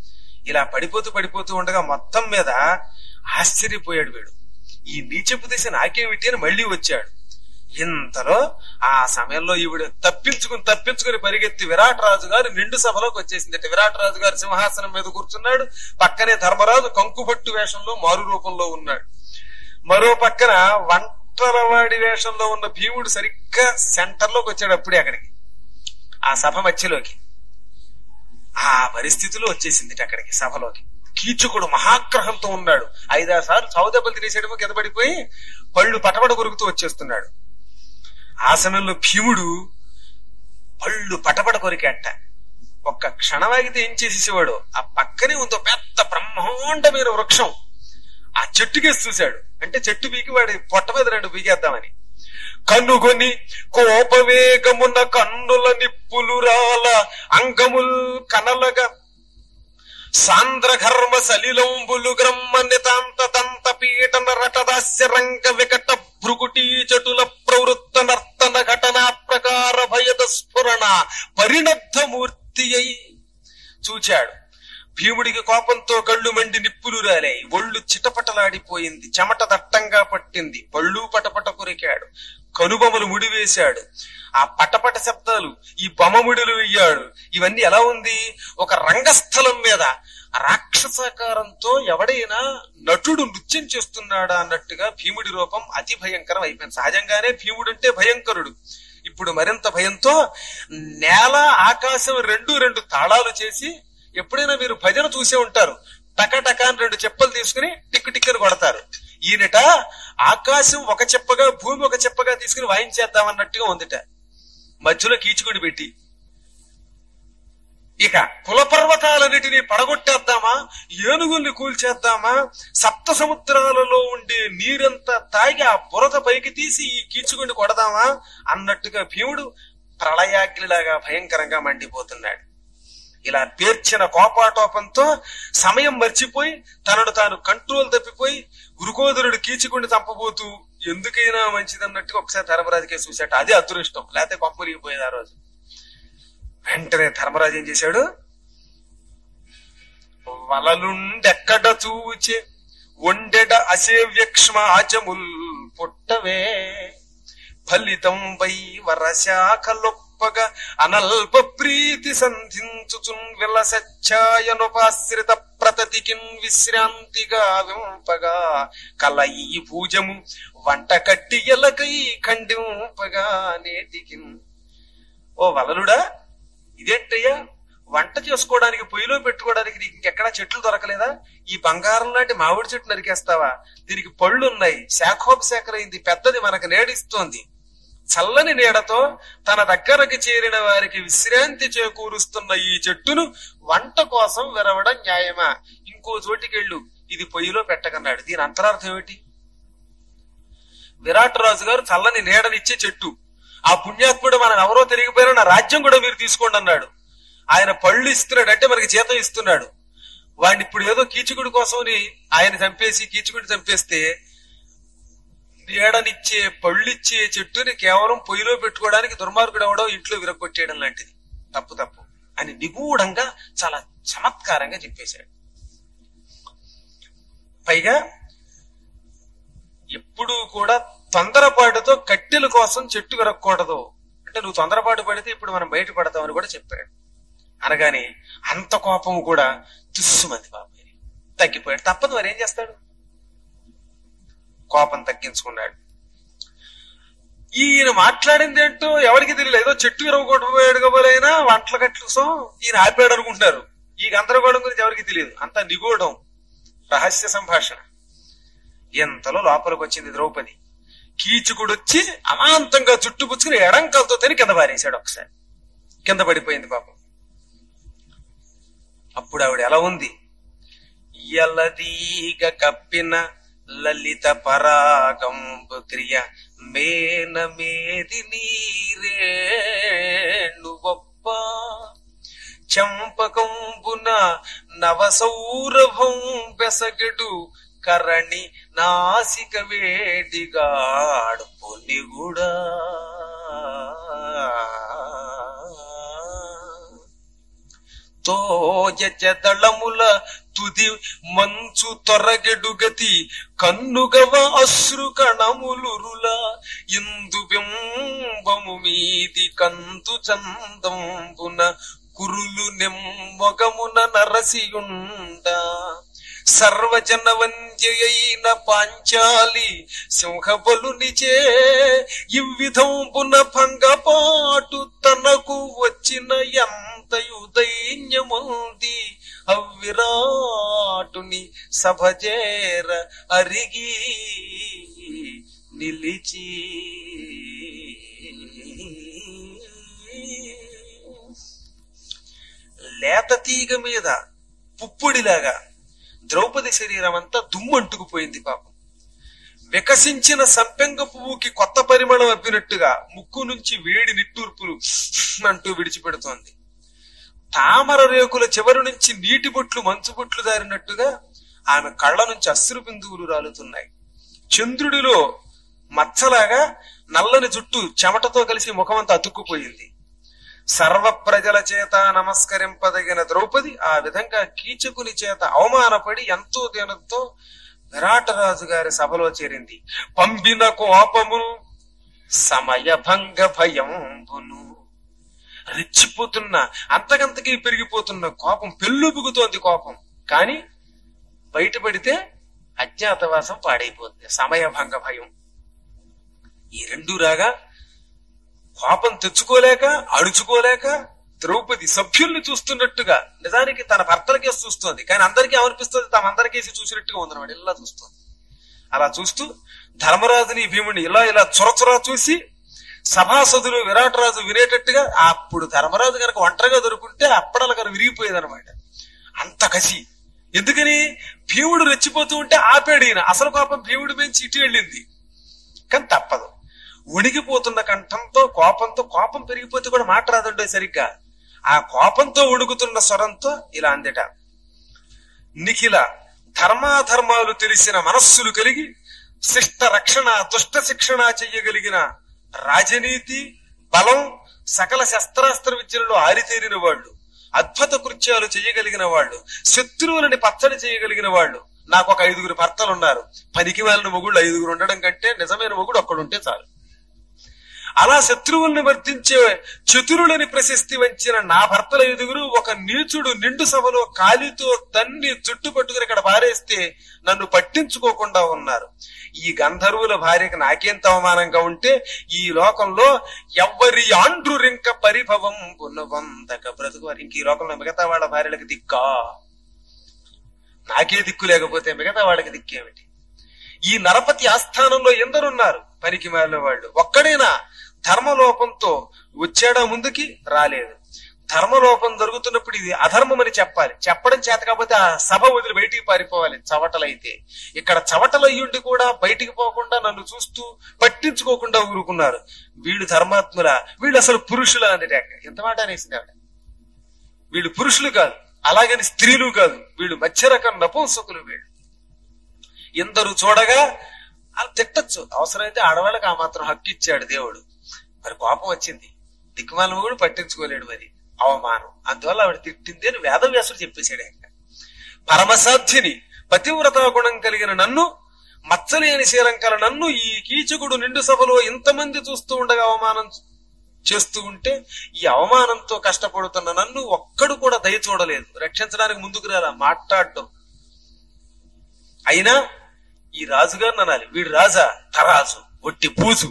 ఇలా పడిపోతూ పడిపోతూ ఉండగా మొత్తం మీద ఆశ్చర్యపోయాడు వీడు ఈ నీచపు దిశ నాకేమిటి అని మళ్ళీ వచ్చాడు ఇంతలో ఆ సమయంలో ఈవిడ తప్పించుకుని తప్పించుకుని పరిగెత్తి విరాట్ రాజు గారు నిండు సభలోకి వచ్చేసింది విరాట్ రాజు గారు సింహాసనం మీద కూర్చున్నాడు పక్కనే ధర్మరాజు కంకుపట్టు వేషంలో మారు రూపంలో ఉన్నాడు మరో పక్కన వంటరవాడి వేషంలో ఉన్న భీముడు సరిగ్గా సెంటర్ లోకి వచ్చాడు అప్పుడే అక్కడికి ఆ సభ మధ్యలోకి ఆ పరిస్థితిలో వచ్చేసింది అక్కడికి సభలోకి కీచుకుడు మహాగ్రహంతో ఉన్నాడు ఐదారు సార్లు చౌదెబ్బలు తినేసేయడమో కింద పడిపోయి పళ్ళు పటపట కొరుకుతూ వచ్చేస్తున్నాడు ఆ సమయంలో భీముడు పళ్ళు పటపట కొరికేట ఒక్క క్షణమాగితే ఏం చేసేసేవాడు ఆ పక్కనే ఉందో పెద్ద బ్రహ్మాండమైన వృక్షం ఆ చెట్టుకేసి చూశాడు అంటే చెట్టు పీకి వాడి పొట్ట మీద రెండు పీకేద్దామని కనుగొని కోపవేగమున కన్నుల నిప్పులు రాల అంగముల్ కనలగా సాంద్ర ఘర్మ సలిలంబులు గ్రమ్మ నితాంత దంత పీటన రటదాస్య రంగ వికట భృగుటీ చటుల ప్రవృత్త నర్తన ఘటనా ప్రకార భయద స్ఫురణ పరిణద్ధ మూర్తి అయి చూచాడు భీముడికి కోపంతో కళ్ళు మండి నిప్పులు రాలాయి ఒళ్ళు చిటపటలాడిపోయింది చెమట దట్టంగా పట్టింది పళ్ళు పటపట కొరికాడు కనుబొమలు ముడివేశాడు ఆ పటపట శబ్దాలు ఈ బొమ్మముడులు వెయ్యాడు ఇవన్నీ ఎలా ఉంది ఒక రంగస్థలం మీద రాక్షసాకారంతో ఎవడైనా నటుడు నృత్యం చేస్తున్నాడా అన్నట్టుగా భీముడి రూపం అతి భయంకరం అయిపోయింది సహజంగానే భీముడు అంటే భయంకరుడు ఇప్పుడు మరింత భయంతో నేల ఆకాశం రెండు రెండు తాళాలు చేసి ఎప్పుడైనా మీరు భజన చూసే ఉంటారు టక టక అని రెండు చెప్పలు తీసుకుని టిక్కు టిక్కని కొడతారు ఈయనట ఆకాశం ఒక చెప్పగా భూమి ఒక చెప్పగా తీసుకుని వాయించేద్దామన్నట్టుగా ఉందిట మధ్యలో కీచుకుని పెట్టి ఇక కులపర్వతాలన్నిటినీ పడగొట్టేద్దామా ఏనుగుల్ని కూల్చేద్దామా సప్త సముద్రాలలో ఉండే నీరంతా తాగి ఆ బురద పైకి తీసి ఈ కీచుకుని కొడదామా అన్నట్టుగా భీముడు ప్రళయాగ్నిలాగా భయంకరంగా మండిపోతున్నాడు ఇలా పేర్చిన కోపాటోపంతో సమయం మర్చిపోయి తనను తాను కంట్రోల్ తప్పిపోయి గురుకోదరుడు కీచుకుని చంపబోతూ ఎందుకైనా మంచిదన్నట్టుగా ఒకసారి ధర్మరాజుకే చూశాట అది అదృష్టం లేకపోతే పంపలిగిపోయేది ఆ రోజు వెంటనే ధర్మరాజు ఏం చేశాడు వలలుండెక్కడ చూచే ఒండెడ అసేవ్యక్ష్మాచముల్ పుట్టవే ఫలితం వై వరశాఖలొప్పగా అనల్ప ప్రీతి సంధించుచున్ విలసచ్చాయనుపాశ్రిత ప్రతతికిన్ విశ్రాంతిగా వింపగా కల ఈ పూజము వంట కట్టి ఎలకై ఖండింపగా నేటికిన్ ఓ వలలుడా ఇదేంటయ్యా వంట చేసుకోవడానికి పొయ్యిలో పెట్టుకోవడానికి నీకు ఇంకెక్కడా చెట్లు దొరకలేదా ఈ బంగారం లాంటి మామిడి చెట్టు నరికేస్తావా దీనికి పళ్ళు ఉన్నాయి శాఖోపశాఖరైంది పెద్దది మనకు నేడిస్తోంది చల్లని నీడతో తన దగ్గరకు చేరిన వారికి విశ్రాంతి చేకూరుస్తున్న ఈ చెట్టును వంట కోసం విరవడం న్యాయమా ఇంకో చోటికెళ్ళు ఇది పొయ్యిలో పెట్టకన్నాడు దీని అంతరార్థం ఏమిటి విరాట్ రాజు గారు చల్లని నీడనిచ్చే చెట్టు ఆ పుణ్యాత్ముడు మనం ఎవరో తెలియకపోయినా నా రాజ్యం కూడా మీరు తీసుకోండి అన్నాడు ఆయన పళ్ళు ఇస్తున్నాడు అంటే మనకి జీతం ఇస్తున్నాడు వాడిని ఇప్పుడు ఏదో కీచుకుడి కోసమని ఆయన చంపేసి కీచుకుడి చంపేస్తే నీడనిచ్చే పళ్ళిచ్చే చెట్టుని కేవలం పొయ్యిలో పెట్టుకోవడానికి దుర్మార్గుడు ఎవడో ఇంట్లో విరగొట్టేయడం లాంటిది తప్పు తప్పు అని నిగూఢంగా చాలా చమత్కారంగా చెప్పేశాడు పైగా ఎప్పుడూ కూడా తొందరపాటుతో కట్టెల కోసం చెట్టు విరగకూడదు అంటే నువ్వు తొందరపాటు పడితే ఇప్పుడు మనం బయట పడతామని కూడా చెప్పాడు అనగానే అంత కోపం కూడా తుస్సుమంది బాబాయ్ తగ్గిపోయాడు తప్పదు మరి ఏం చేస్తాడు కోపం తగ్గించుకున్నాడు ఈయన మాట్లాడింది ఏంటో ఎవరికి తెలియదు ఏదో చెట్టు విరవగొట్టబోయాడు కాబోలైనా వంటల కట్లుసం ఈయన ఆపాడు అనుకుంటున్నారు ఈ గందరగోళం గురించి ఎవరికి తెలియదు అంతా నిగూఢం రహస్య సంభాషణ ఎంతలో లోపలికి వచ్చింది ద్రౌపది కీచుకుడు వచ్చి అమాంతంగా చుట్టుపుచ్చుకుని ఎడంకలతో తిని కింద పారేశాడు ఒకసారి కింద పడిపోయింది పాపం అప్పుడు ఆవిడ ఎలా ఉంది ఎలదీగ కప్పిన లలిత పరాగంబు క్రియ మేన మేది నీరేణు గొప్ప చంపకంబున నవసౌరభం బెసగడు కరణి నాసిక వేడిగాడు పొనిగుడా తోయచదళముల తుది మంచు తొరగెడు గతి కన్నుగవ అశ్రు కణములురుల ఇందు బింబము మీది కంతు చందంబున కురులు నెమ్మొగమున నరసియుండ సర్వజన వంద్యయైన పాంచాలి సింహబలునిచే ఇవ్విధంబున భంగపాటు తనకు వచ్చిన ఎంతయు దైన్యముంది అవిరాటుని సభజేర అరిగి నిలిచి లేత తీగ మీద పుప్పుడిలాగా ద్రౌపది శరీరం అంతా దుమ్మంటుకుపోయింది పాపం వికసించిన సంపెంగ పువ్వుకి కొత్త పరిమళం అబ్బినట్టుగా ముక్కు నుంచి వేడి నిట్టూర్పులు అంటూ విడిచిపెడుతోంది తామర రేకుల చివరి నుంచి నీటి బొట్లు మంచు బొట్లు దారినట్టుగా ఆమె కళ్ళ నుంచి అశ్రు బిందువులు రాలుతున్నాయి చంద్రుడిలో మచ్చలాగా నల్లని జుట్టు చెమటతో కలిసి ముఖమంతా అతుక్కుపోయింది సర్వ ప్రజల చేత నమస్కరింపదగిన ద్రౌపది ఆ విధంగా కీచకుని చేత అవమానపడి ఎంతో దీనంతో విరాటరాజు గారి సభలో చేరింది పంపిన కోపమును సమయభంగ భయంబును రెచ్చిపోతున్న అంతకంతకి పెరిగిపోతున్న కోపం పెళ్ళుబుగుతోంది కోపం కాని బయటపడితే అజ్ఞాతవాసం పాడైపోతుంది సమయభంగ భయం ఈ రెండు రాగా కోపం తెచ్చుకోలేక అణుచుకోలేక ద్రౌపది సభ్యుల్ని చూస్తున్నట్టుగా నిజానికి తన భర్తలకేసి చూస్తోంది కానీ అందరికీ ఏమనిపిస్తుంది తమ అందరికేసి చూసినట్టుగా ఉందన్నమాట ఇలా చూస్తోంది అలా చూస్తూ ధర్మరాజుని భీముని ఇలా ఇలా చొరచొర చూసి సభాసదులు విరాటరాజు వినేటట్టుగా అప్పుడు ధర్మరాజు కనుక ఒంటరిగా దొరుకుంటే అప్పడల కనుక విరిగిపోయేది అనమాట అంత కసి ఎందుకని భీముడు రెచ్చిపోతూ ఉంటే ఆపాడు ఈయన అసలు పాపం భీముడి మించి ఇటు వెళ్ళింది కానీ తప్పదు ఉణిగిపోతున్న కంఠంతో కోపంతో కోపం పెరిగిపోతే కూడా మాట రాదండే సరిగ్గా ఆ కోపంతో ఉణుకుతున్న స్వరంతో ఇలా అందట నిఖిల ధర్మాధర్మాలు తెలిసిన మనస్సులు కలిగి శిష్ట రక్షణ దుష్ట శిక్షణ చెయ్యగలిగిన రాజనీతి బలం సకల శస్త్రాస్త్ర విద్యలలో ఆరితేరిన వాళ్ళు అద్భుత కృత్యాలు చేయగలిగిన వాళ్ళు శత్రువులని పచ్చడి చేయగలిగిన వాళ్ళు నాకు ఒక ఐదుగురు భర్తలు ఉన్నారు పనికి వాళ్ళని మొగుళ్ళు ఐదుగురు ఉండడం కంటే నిజమైన మొగుడు ఒక్కడుంటే చాలు అలా శత్రువుల్ని వర్తించే చతురులని ప్రశస్తి వంచిన నా భర్తల ఐదుగురు ఒక నీచుడు నిండు సభలో కాలితో తన్ని చుట్టు పట్టుకుని ఇక్కడ పారేస్తే నన్ను పట్టించుకోకుండా ఉన్నారు ఈ గంధర్వుల భార్యకి నాకెంత అవమానంగా ఉంటే ఈ లోకంలో ఎవ్వరి ఆండ్రు రింక పరిభవం పునవందక బ్రతుకువారు ఇంక ఈ లోకంలో మిగతా వాళ్ళ భార్యలకు దిక్కా నాకే దిక్కు లేకపోతే మిగతా వాళ్ళకి దిక్కేమిటి ఈ నరపతి ఆస్థానంలో ఎందరున్నారు పనికి మాలిన వాళ్ళు ఒక్కడైనా ధర్మలోపంతో వచ్చాడా ముందుకి రాలేదు ధర్మలోపం జరుగుతున్నప్పుడు ఇది అధర్మం అని చెప్పాలి చెప్పడం చేత కాకపోతే ఆ సభ వదిలి బయటికి పారిపోవాలి చవటలైతే ఇక్కడ చవటలయ్యుండి కూడా బయటికి పోకుండా నన్ను చూస్తూ పట్టించుకోకుండా ఊరుకున్నారు వీళ్ళు ధర్మాత్ముల వీళ్ళు అసలు పురుషుల అని ఎంత మాట అనేసింది ఆవిడ వీళ్ళు పురుషులు కాదు అలాగని స్త్రీలు కాదు వీళ్ళు మధ్యరకం నపుంసకులు వీళ్ళు ఎందరు చూడగా అలా తిట్టచ్చు అవసరమైతే ఆడవాళ్ళకి ఆ మాత్రం హక్కు ఇచ్చాడు దేవుడు మరి కోపం వచ్చింది దిక్కుమాలను కూడా పట్టించుకోలేడు మరి అవమానం అందువల్ల ఆవిడ తిట్టింది అని వేదవ్యాసుడు చెప్పేశాడు ఆయన పరమసాధ్యని పతివ్రత గుణం కలిగిన నన్ను మచ్చలేని శీలం కల నన్ను ఈ కీచకుడు నిండు సభలో ఇంతమంది చూస్తూ ఉండగా అవమానం చేస్తూ ఉంటే ఈ అవమానంతో కష్టపడుతున్న నన్ను ఒక్కడు కూడా దయ చూడలేదు రక్షించడానికి ముందుకు రాలా మాట్లాడడం అయినా ఈ రాజుగారిని అనాలి వీడు రాజా తరాజు ఒట్టి పూజు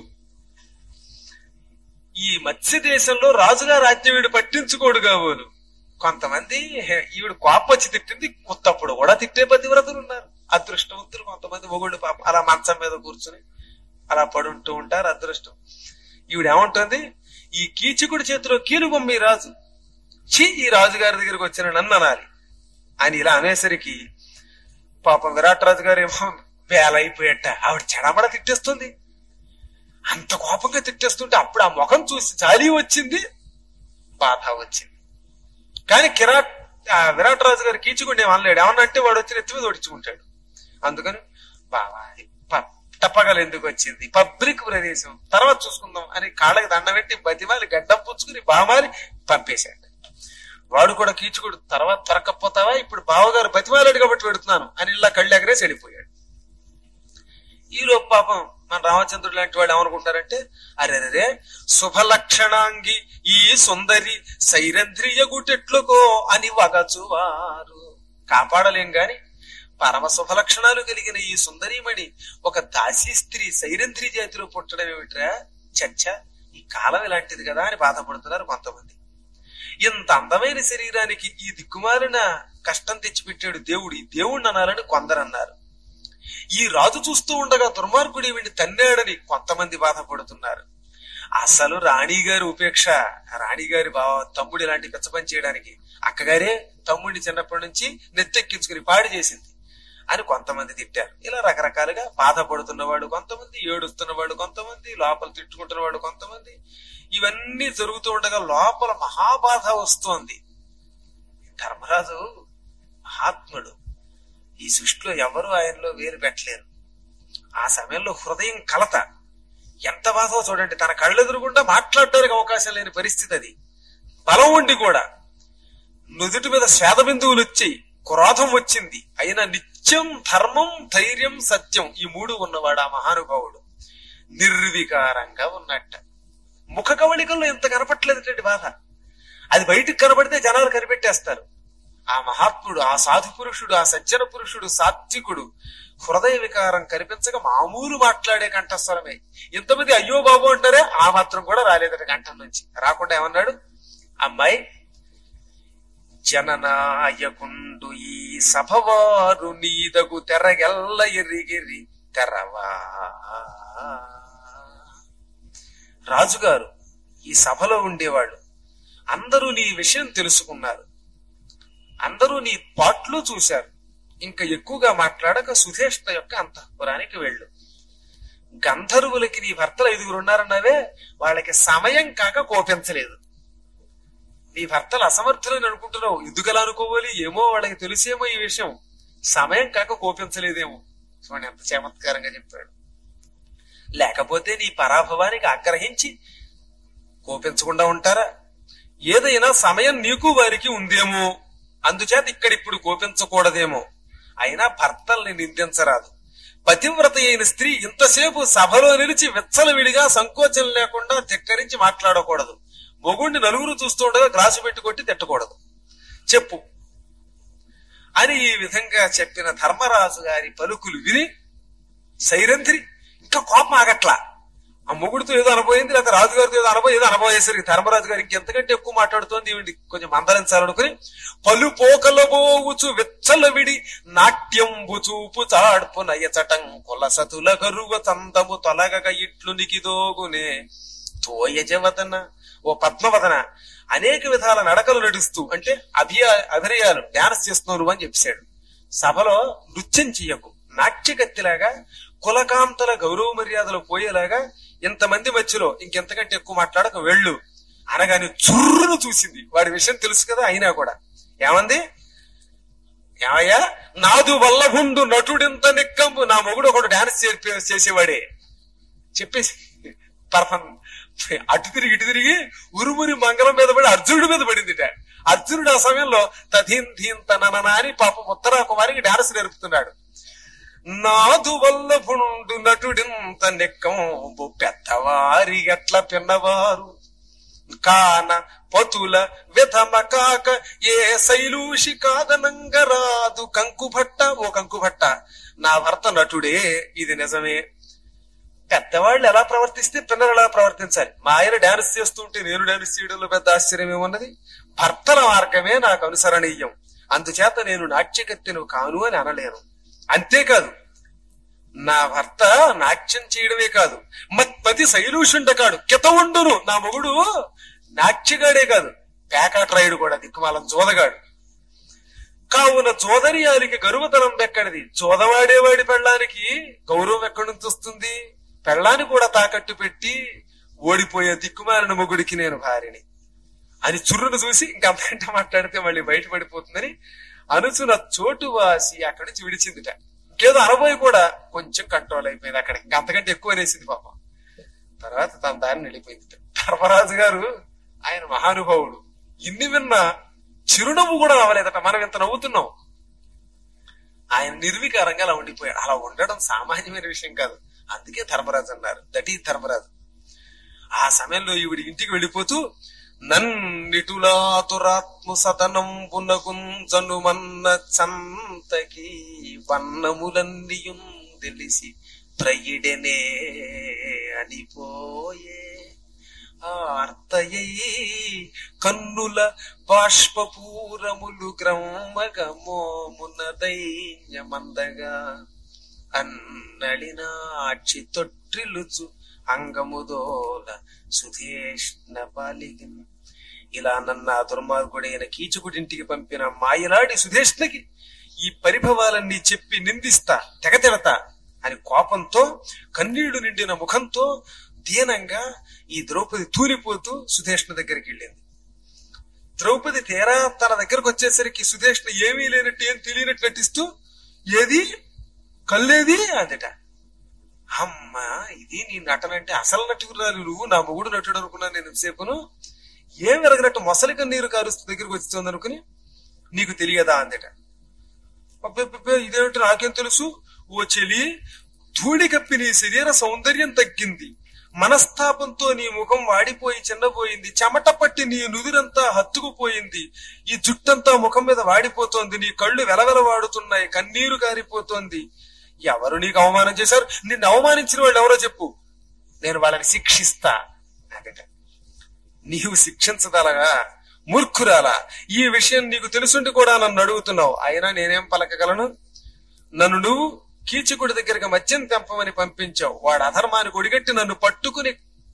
ఈ మత్స్య దేశంలో రాజుగారు ఆజ్ఞ వీడు పట్టించుకోడు కాబోలు కొంతమంది హే, ఈవిడ కోపం వచ్చి తిట్టింది కొత్తప్పుడు కూడా తిట్టే పతివ్రతలు ఉన్నారు అదృష్టవంతులు కొంతమంది మొగుళ్ళు పాప అలా మంచం మీద కూర్చుని అలా పడుంటూ ఉంటారు అదృష్టం ఈవిడ ఏమంటుంది ఈ కీచకుడి చేతిలో కీలు బొమ్మి రాజు ఛీ ఈ రాజుగారి దగ్గరికి వచ్చిన నన్ను అనాలి అని ఇలా అనేసరికి పాపం విరాట్ రాజు గారు ఏమో వేలైపోయట ఆవిడ చెడమడ తిట్టేస్తుంది అంత కోపంగా తిట్టేస్తుంటే అప్పుడు ఆ ముఖం చూసి జాలి వచ్చింది బాధ వచ్చింది కానీ కిరాట్ ఆ విరాట్ రాజు గారు కీచుకుంటే ఏమనలేడు ఏమన్నా అంటే వాడు వచ్చి నెత్తి మీద ఒడిచుకుంటాడు అందుకని బావా ప- తప్పగలు ఎందుకు వచ్చింది పబ్లిక్ ప్రదేశం తర్వాత చూసుకుందాం అని కాళ్ళకి దండ పెట్టి బతిమాలి గడ్డం పుచ్చుకుని బామాలి పంపేశాడు వాడు కూడా కీచుకుడు తర్వాత దొరకపోతావా ఇప్పుడు బావగారు బతిమాలాడు కాబట్టి పెడుతున్నాను అని ఇలా కళ్ళెగరేసి వెళ్ళిపోయాడు ఈ లోపు పాపం మన రామచంద్రుడు లాంటి వాడు ఏమనుకుంటారంటే అరెరే శుభలక్షణాంగి ఈ సుందరి సైరంధ్రియ గుటెట్లుకో అని వగచువారు కాపాడలేం గాని పరమ శుభలక్షణాలు కలిగిన ఈ సుందరీమణి ఒక దాసీ స్త్రీ సైరంధ్రి జాతిలో పుట్టడం ఏమిట్రా చచ్చ ఈ కాలం ఇలాంటిది కదా అని బాధపడుతున్నారు కొంతమంది ఇంత అందమైన శరీరానికి ఈ దిక్కుమాలిన కష్టం తెచ్చిపెట్టాడు దేవుడు ఈ దేవుణ్ణి అనాలని కొందరు అన్నారు ఈ రాజు చూస్తూ ఉండగా దుర్మార్గుడు వీడిని తన్నాడని కొంతమంది బాధపడుతున్నారు అసలు రాణిగారి ఉపేక్ష రాణిగారి బావ తమ్ముడు ఇలాంటి పిచ్చపని చేయడానికి అక్కగారే తమ్ముడిని చిన్నప్పటి నుంచి నెత్తెక్కించుకుని పాడు చేసింది అని కొంతమంది తిట్టారు ఇలా రకరకాలుగా బాధపడుతున్నవాడు కొంతమంది ఏడుస్తున్నవాడు కొంతమంది లోపల తిట్టుకుంటున్నవాడు కొంతమంది ఇవన్నీ జరుగుతూ ఉండగా లోపల మహాబాధ వస్తోంది ధర్మరాజు మహాత్ముడు ఈ సృష్టిలో ఎవరు ఆయనలో వేరు పెట్టలేరు ఆ సమయంలో హృదయం కలత ఎంత బాధో చూడండి తన కళ్ళెదురుగుండా మాట్లాడడానికి అవకాశం లేని పరిస్థితి అది బలం ఉండి కూడా నుదుటి మీద శ్వేత బిందువులు వచ్చాయి క్రోధం వచ్చింది అయినా నిత్యం ధర్మం ధైర్యం సత్యం ఈ మూడు ఉన్నవాడు ఆ మహానుభావుడు నిర్వికారంగా ఉన్నట్ట ముఖ కవళికల్లో ఎంత కనపట్లేదంటే బాధ అది బయటికి కనబడితే జనాలు కనిపెట్టేస్తారు ఆ మహాత్ముడు ఆ సాధు పురుషుడు ఆ సజ్జన పురుషుడు సాత్వికుడు హృదయ వికారం కనిపించక మామూలు మాట్లాడే కంఠస్వరమే ఇంతమంది అయ్యో బాబు అంటారే ఆ మాత్రం కూడా రాలేదట కంఠం నుంచి రాకుండా ఏమన్నాడు అమ్మాయి జననాయకుండు ఈ సభవారు నీదగు తెరగెల్ల ఎరిగిరి తెరవా రాజుగారు ఈ సభలో ఉండేవాళ్ళు అందరూ నీ విషయం తెలుసుకున్నారు అందరూ నీ పాట్లు చూశారు ఇంకా ఎక్కువగా మాట్లాడక సుధేష్ణ యొక్క అంతఃపురానికి వెళ్ళు గంధర్వులకి నీ భర్తలు ఐదుగురు ఉన్నారన్నావే వాళ్ళకి సమయం కాక కోపించలేదు నీ భర్తలు అసమర్థులని అనుకుంటున్నావు ఎందుకలా అనుకోవాలి ఏమో వాళ్ళకి తెలిసేమో ఈ విషయం సమయం కాక కోపించలేదేమో చూడండి ఎంత చమత్కారంగా చెప్పాడు లేకపోతే నీ పరాభవానికి ఆగ్రహించి కోపించకుండా ఉంటారా ఏదైనా సమయం నీకు వారికి ఉందేమో అందుచేత ఇక్కడ ఇప్పుడు కోపించకూడదేమో అయినా భర్తల్ని నిందించరాదు పతివ్రత అయిన స్త్రీ ఇంతసేపు సభలో నిలిచి విచ్చలవిడిగా సంకోచం లేకుండా ధిక్కరించి మాట్లాడకూడదు మొగుణ్ణి నలుగురు చూస్తుండగా గ్లాసు పెట్టి కొట్టి తిట్టకూడదు చెప్పు అని ఈ విధంగా చెప్పిన ధర్మరాజు గారి పలుకులు విని సైరంధ్రి ఇంకా కోపం ఆగట్లా ఆ మొగుడితో ఏదో అనబోయింది లేదా రాజుగారితో ఏదో అనబోయి ఏదో అనబోయేసరికి ధర్మరాజు గారు ఇంకెంతకంటే ఎక్కువ మాట్లాడుతోంది ఈవిడ కొంచెం మందలించాలనుకుని పలు పోకలబోవుచు వెచ్చల విడి నాట్యంబు చూపు చాడ్పు నయచటం కొలసతుల గరువ చందము తొలగక ఇట్లు నికిదోగునే తోయజవదన ఓ పద్మవదన అనేక విధాల నడకలు నడుస్తూ అంటే అభియ అభినయాలు డాన్స్ చేస్తున్నారు అని చెప్పాడు సభలో నృత్యం చెయ్యకు నాట్యగత్తిలాగా కులకాంతల గౌరవ మర్యాదలు పోయేలాగా ఇంతమంది మధ్యలో ఇంకెంతకంటే ఎక్కువ మాట్లాడక వెళ్ళు అనగానే చుర్రును చూసింది వాడి విషయం తెలుసు కదా అయినా కూడా ఏమంది ఏమయ్యా నాదు వల్లభుండు నటుడింత నిక్కంబు నా మొగుడు ఒకడు డాన్స్ చేర్పే చేసేవాడే చెప్పేసి పరఫం అటు తిరిగి ఇటు తిరిగి ఉరుమురి మంగళం మీద పడి అర్జునుడి మీద పడిందిట అర్జునుడు ఆ సమయంలో తథీన్ ధీన్ తనన అని పాపం ఉత్తరా కుమారికి డాన్స్ నేర్పుతున్నాడు నాదు వల్ల పుణుడు నటుడింత నెక్కంబు పెద్దవారి ఎట్ల పిన్నవారు కాన పతుల విధమ కాక ఏ శైలూషి కాదనంగరాదు కంకుభట్ట ఓ కంకుభట్ట నా భర్త నటుడే ఇది నిజమే పెద్దవాళ్ళు ఎలా ప్రవర్తిస్తే పిల్లలు ఎలా ప్రవర్తించాలి మా ఆయన డాన్స్ చేస్తుంటే నేను డాన్స్ చేయడంలో పెద్ద ఆశ్చర్యం ఏమున్నది భర్తల మార్గమే నాకు అనుసరణీయం అందుచేత నేను నాట్యకత్తెను కాను అని అనలేను అంతేకాదు నా భర్త నాట్యం చేయడమే కాదు మత్పతి శైలూషుండకాడు కితవుండును నా మొగుడు నాట్యగాడే కాదు పేకాట్రాయుడు కూడా దిక్కుమాలం జోదగాడు కావున జోదరియానికి గరువతనం ఎక్కడిది జోదవాడేవాడి పెళ్ళానికి గౌరవం ఎక్కడి నుంచి వస్తుంది పెళ్ళాన్ని కూడా తాకట్టు పెట్టి ఓడిపోయే దిక్కుమాలిన మొగుడికి నేను భార్యని అని చుర్రును చూసి ఇంకంతకంటే మాట్లాడితే మళ్ళీ బయటపడిపోతుందని అనుచున చోటు వాసి అక్కడి నుంచి విడిచిందిట ఇంకేదో అనబోయి కూడా కొంచెం కంట్రోల్ అయిపోయింది అక్కడ అంతకంటే ఎక్కువ అనేసింది పాపం తర్వాత తన దారిని వెళ్ళిపోయింది ధర్మరాజు గారు ఆయన మహానుభావుడు ఇన్ని విన్నా చిరునవ్వు కూడా రావలేదట మనం ఇంత నవ్వుతున్నాం ఆయన నిర్వికారంగా అలా ఉండిపోయాడు అలా ఉండడం సామాన్యమైన విషయం కాదు అందుకే ధర్మరాజు అన్నారు దట్ ఈ ధర్మరాజు ఆ సమయంలో ఈవిడ ఇంటికి వెళ్ళిపోతూ నన్నిటులాతురాత్మ సతనం పునకుంజను మన్న చంతకి వన్నములన్నీయుం తెలిసి ప్రయిడెనే అనిపోయే ఆ అర్తయై కన్నుల బాష్పపూరములు గ్రమ్మగమోమున దైన్యమందగా అన్నళినాక్షి తొట్టిలుచు అంగముదోల సుధేష్ణ పాలిగిన్ ఇలా నన్న ఆ దుర్మార్గుడైన కీచుకుడింటికి పంపిన మాయలాడి సుధేష్ణకి ఈ పరిభవాలన్నీ చెప్పి నిందిస్తా తెగతెడతా అని కోపంతో కన్నీళ్లు నిండిన ముఖంతో దీనంగా ఈ ద్రౌపది తూలిపోతూ సుధేష్ణ దగ్గరికి వెళ్ళింది ద్రౌపది తీరా తన దగ్గరకు వచ్చేసరికి సుధేష్ణ ఏమీ లేనట్టు ఏం తెలియనట్టు నటిస్తూ ఏది కల్లేది అందట అమ్మ ఇది నీ నటన అంటే అసలు నటుకురాలు నువ్వు నా మొగుడు నటుడు అనుకున్నా నేను సేపును ఏం వెరగనట్టు మొసలి కన్నీరు కారుస్తూ దగ్గరికి వచ్చింది అనుకుని నీకు తెలియదా అందట అబ్బబ్బబ్బే, ఇదేమిటి నాకేం తెలుసు ఓ చెలి ధూళి కప్పి నీ శరీర సౌందర్యం తగ్గింది మనస్తాపంతో నీ ముఖం వాడిపోయి చిన్నపోయింది చెమట పట్టి నీ నుదిరంతా హత్తుకుపోయింది ఈ జుట్టంతా ముఖం మీద వాడిపోతోంది నీ కళ్ళు వెలవెల వాడుతున్నాయి కన్నీరు కారిపోతోంది ఎవరు నీకు అవమానం చేశారు నిన్ను అవమానించిన వాళ్ళు ఎవరో చెప్పు నేను వాళ్ళని శిక్షిస్తా అదట నీవు శిక్షించదలగా మూర్ఖురాలా ఈ విషయం నీకు తెలుసుండి కూడా నన్ను అడుగుతున్నావు అయినా నేనేం పలకగలను నన్ను నువ్వు కీచకుడి దగ్గరికి మద్యం తెంపమని పంపించావు వాడు అధర్మానికి ఒడిగట్టి నన్ను పట్టుకుని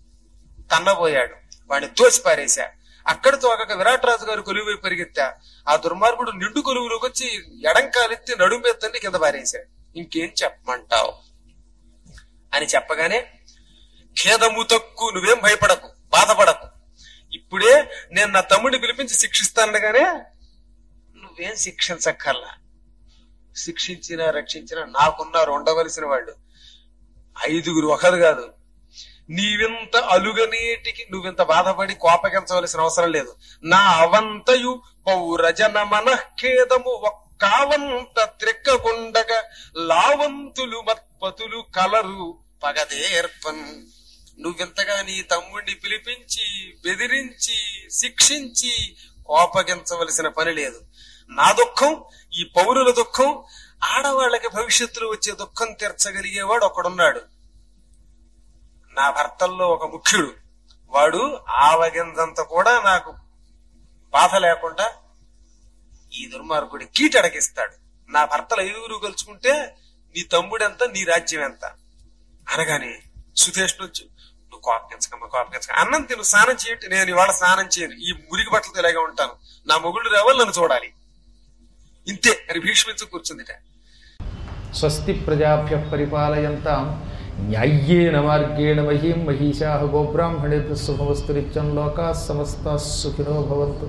తన్నబోయాడు వాడిని తోసి పారేశా అక్కడితో ఒక విరాట్ రాజు గారు కొలువై పరిగెత్తా ఆ దుర్మార్గుడు నిండు కొలువులోకి వచ్చి ఎడంకాలెత్తి నడుమెత్తండి కింద పారేశా ఇంకేం చెప్పమంటావు అని చెప్పగానే ఖేదము తక్కు నువ్వేం భయపడకు బాధపడకు ఇప్పుడే నేను నా తమ్ముడిని పిలిపించి శిక్షిస్తానగానే నువ్వేం శిక్షించక్కర్లా శిక్షించినా రక్షించినా నాకున్నారు ఉండవలసిన వాళ్ళు ఐదుగురు ఒకరు కాదు నీవింత అలుగనేటికి నువ్వింత బాధపడి కోపగించవలసిన అవసరం లేదు నా అవంతయు పౌరజన మనఃఖేదము ఒక్కావంత త్రెక్కకుండగా లావంతులు మత్పతులు కలరు పగదేర్పన్ నువ్వింతగా నీ తమ్ముడిని పిలిపించి బెదిరించి శిక్షించి కోపగించవలసిన పని లేదు నా దుఃఖం ఈ పౌరుల దుఃఖం ఆడవాళ్ళకి భవిష్యత్తులో వచ్చే దుఃఖం తీర్చగలిగేవాడు ఒకడున్నాడు నా భర్తల్లో ఒక ముఖ్యుడు వాడు ఆవగింజంత కూడా నాకు బాధ లేకుండా ఈ దుర్మార్గుడి కీటడగిస్తాడు నా భర్తలు ఐదుగురు కలుసుకుంటే నీ తమ్ముడెంత నీ రాజ్యం ఎంత అనగానే సుధేష్ణు వచ్చి నువ్వు కోపగించకమ్మ కోపగించక అన్నం తిను స్నానం చేయండి నేను ఇవాళ స్నానం చేయను ఈ మురికి బట్టలతో ఇలాగే ఉంటాను నా మొగుళ్ళు రావాలి నన్ను చూడాలి ఇంతే అని భీష్మించు కూర్చుందిట స్వస్తి ప్రజాభ్య పరిపాలయంతాం న్యాయ్యేన మార్గేణ మహీం మహిషా గోబ్రాహ్మణేభ్య శుభమస్తు నిత్యం లోకా సమస్త సుఖినో భవంతు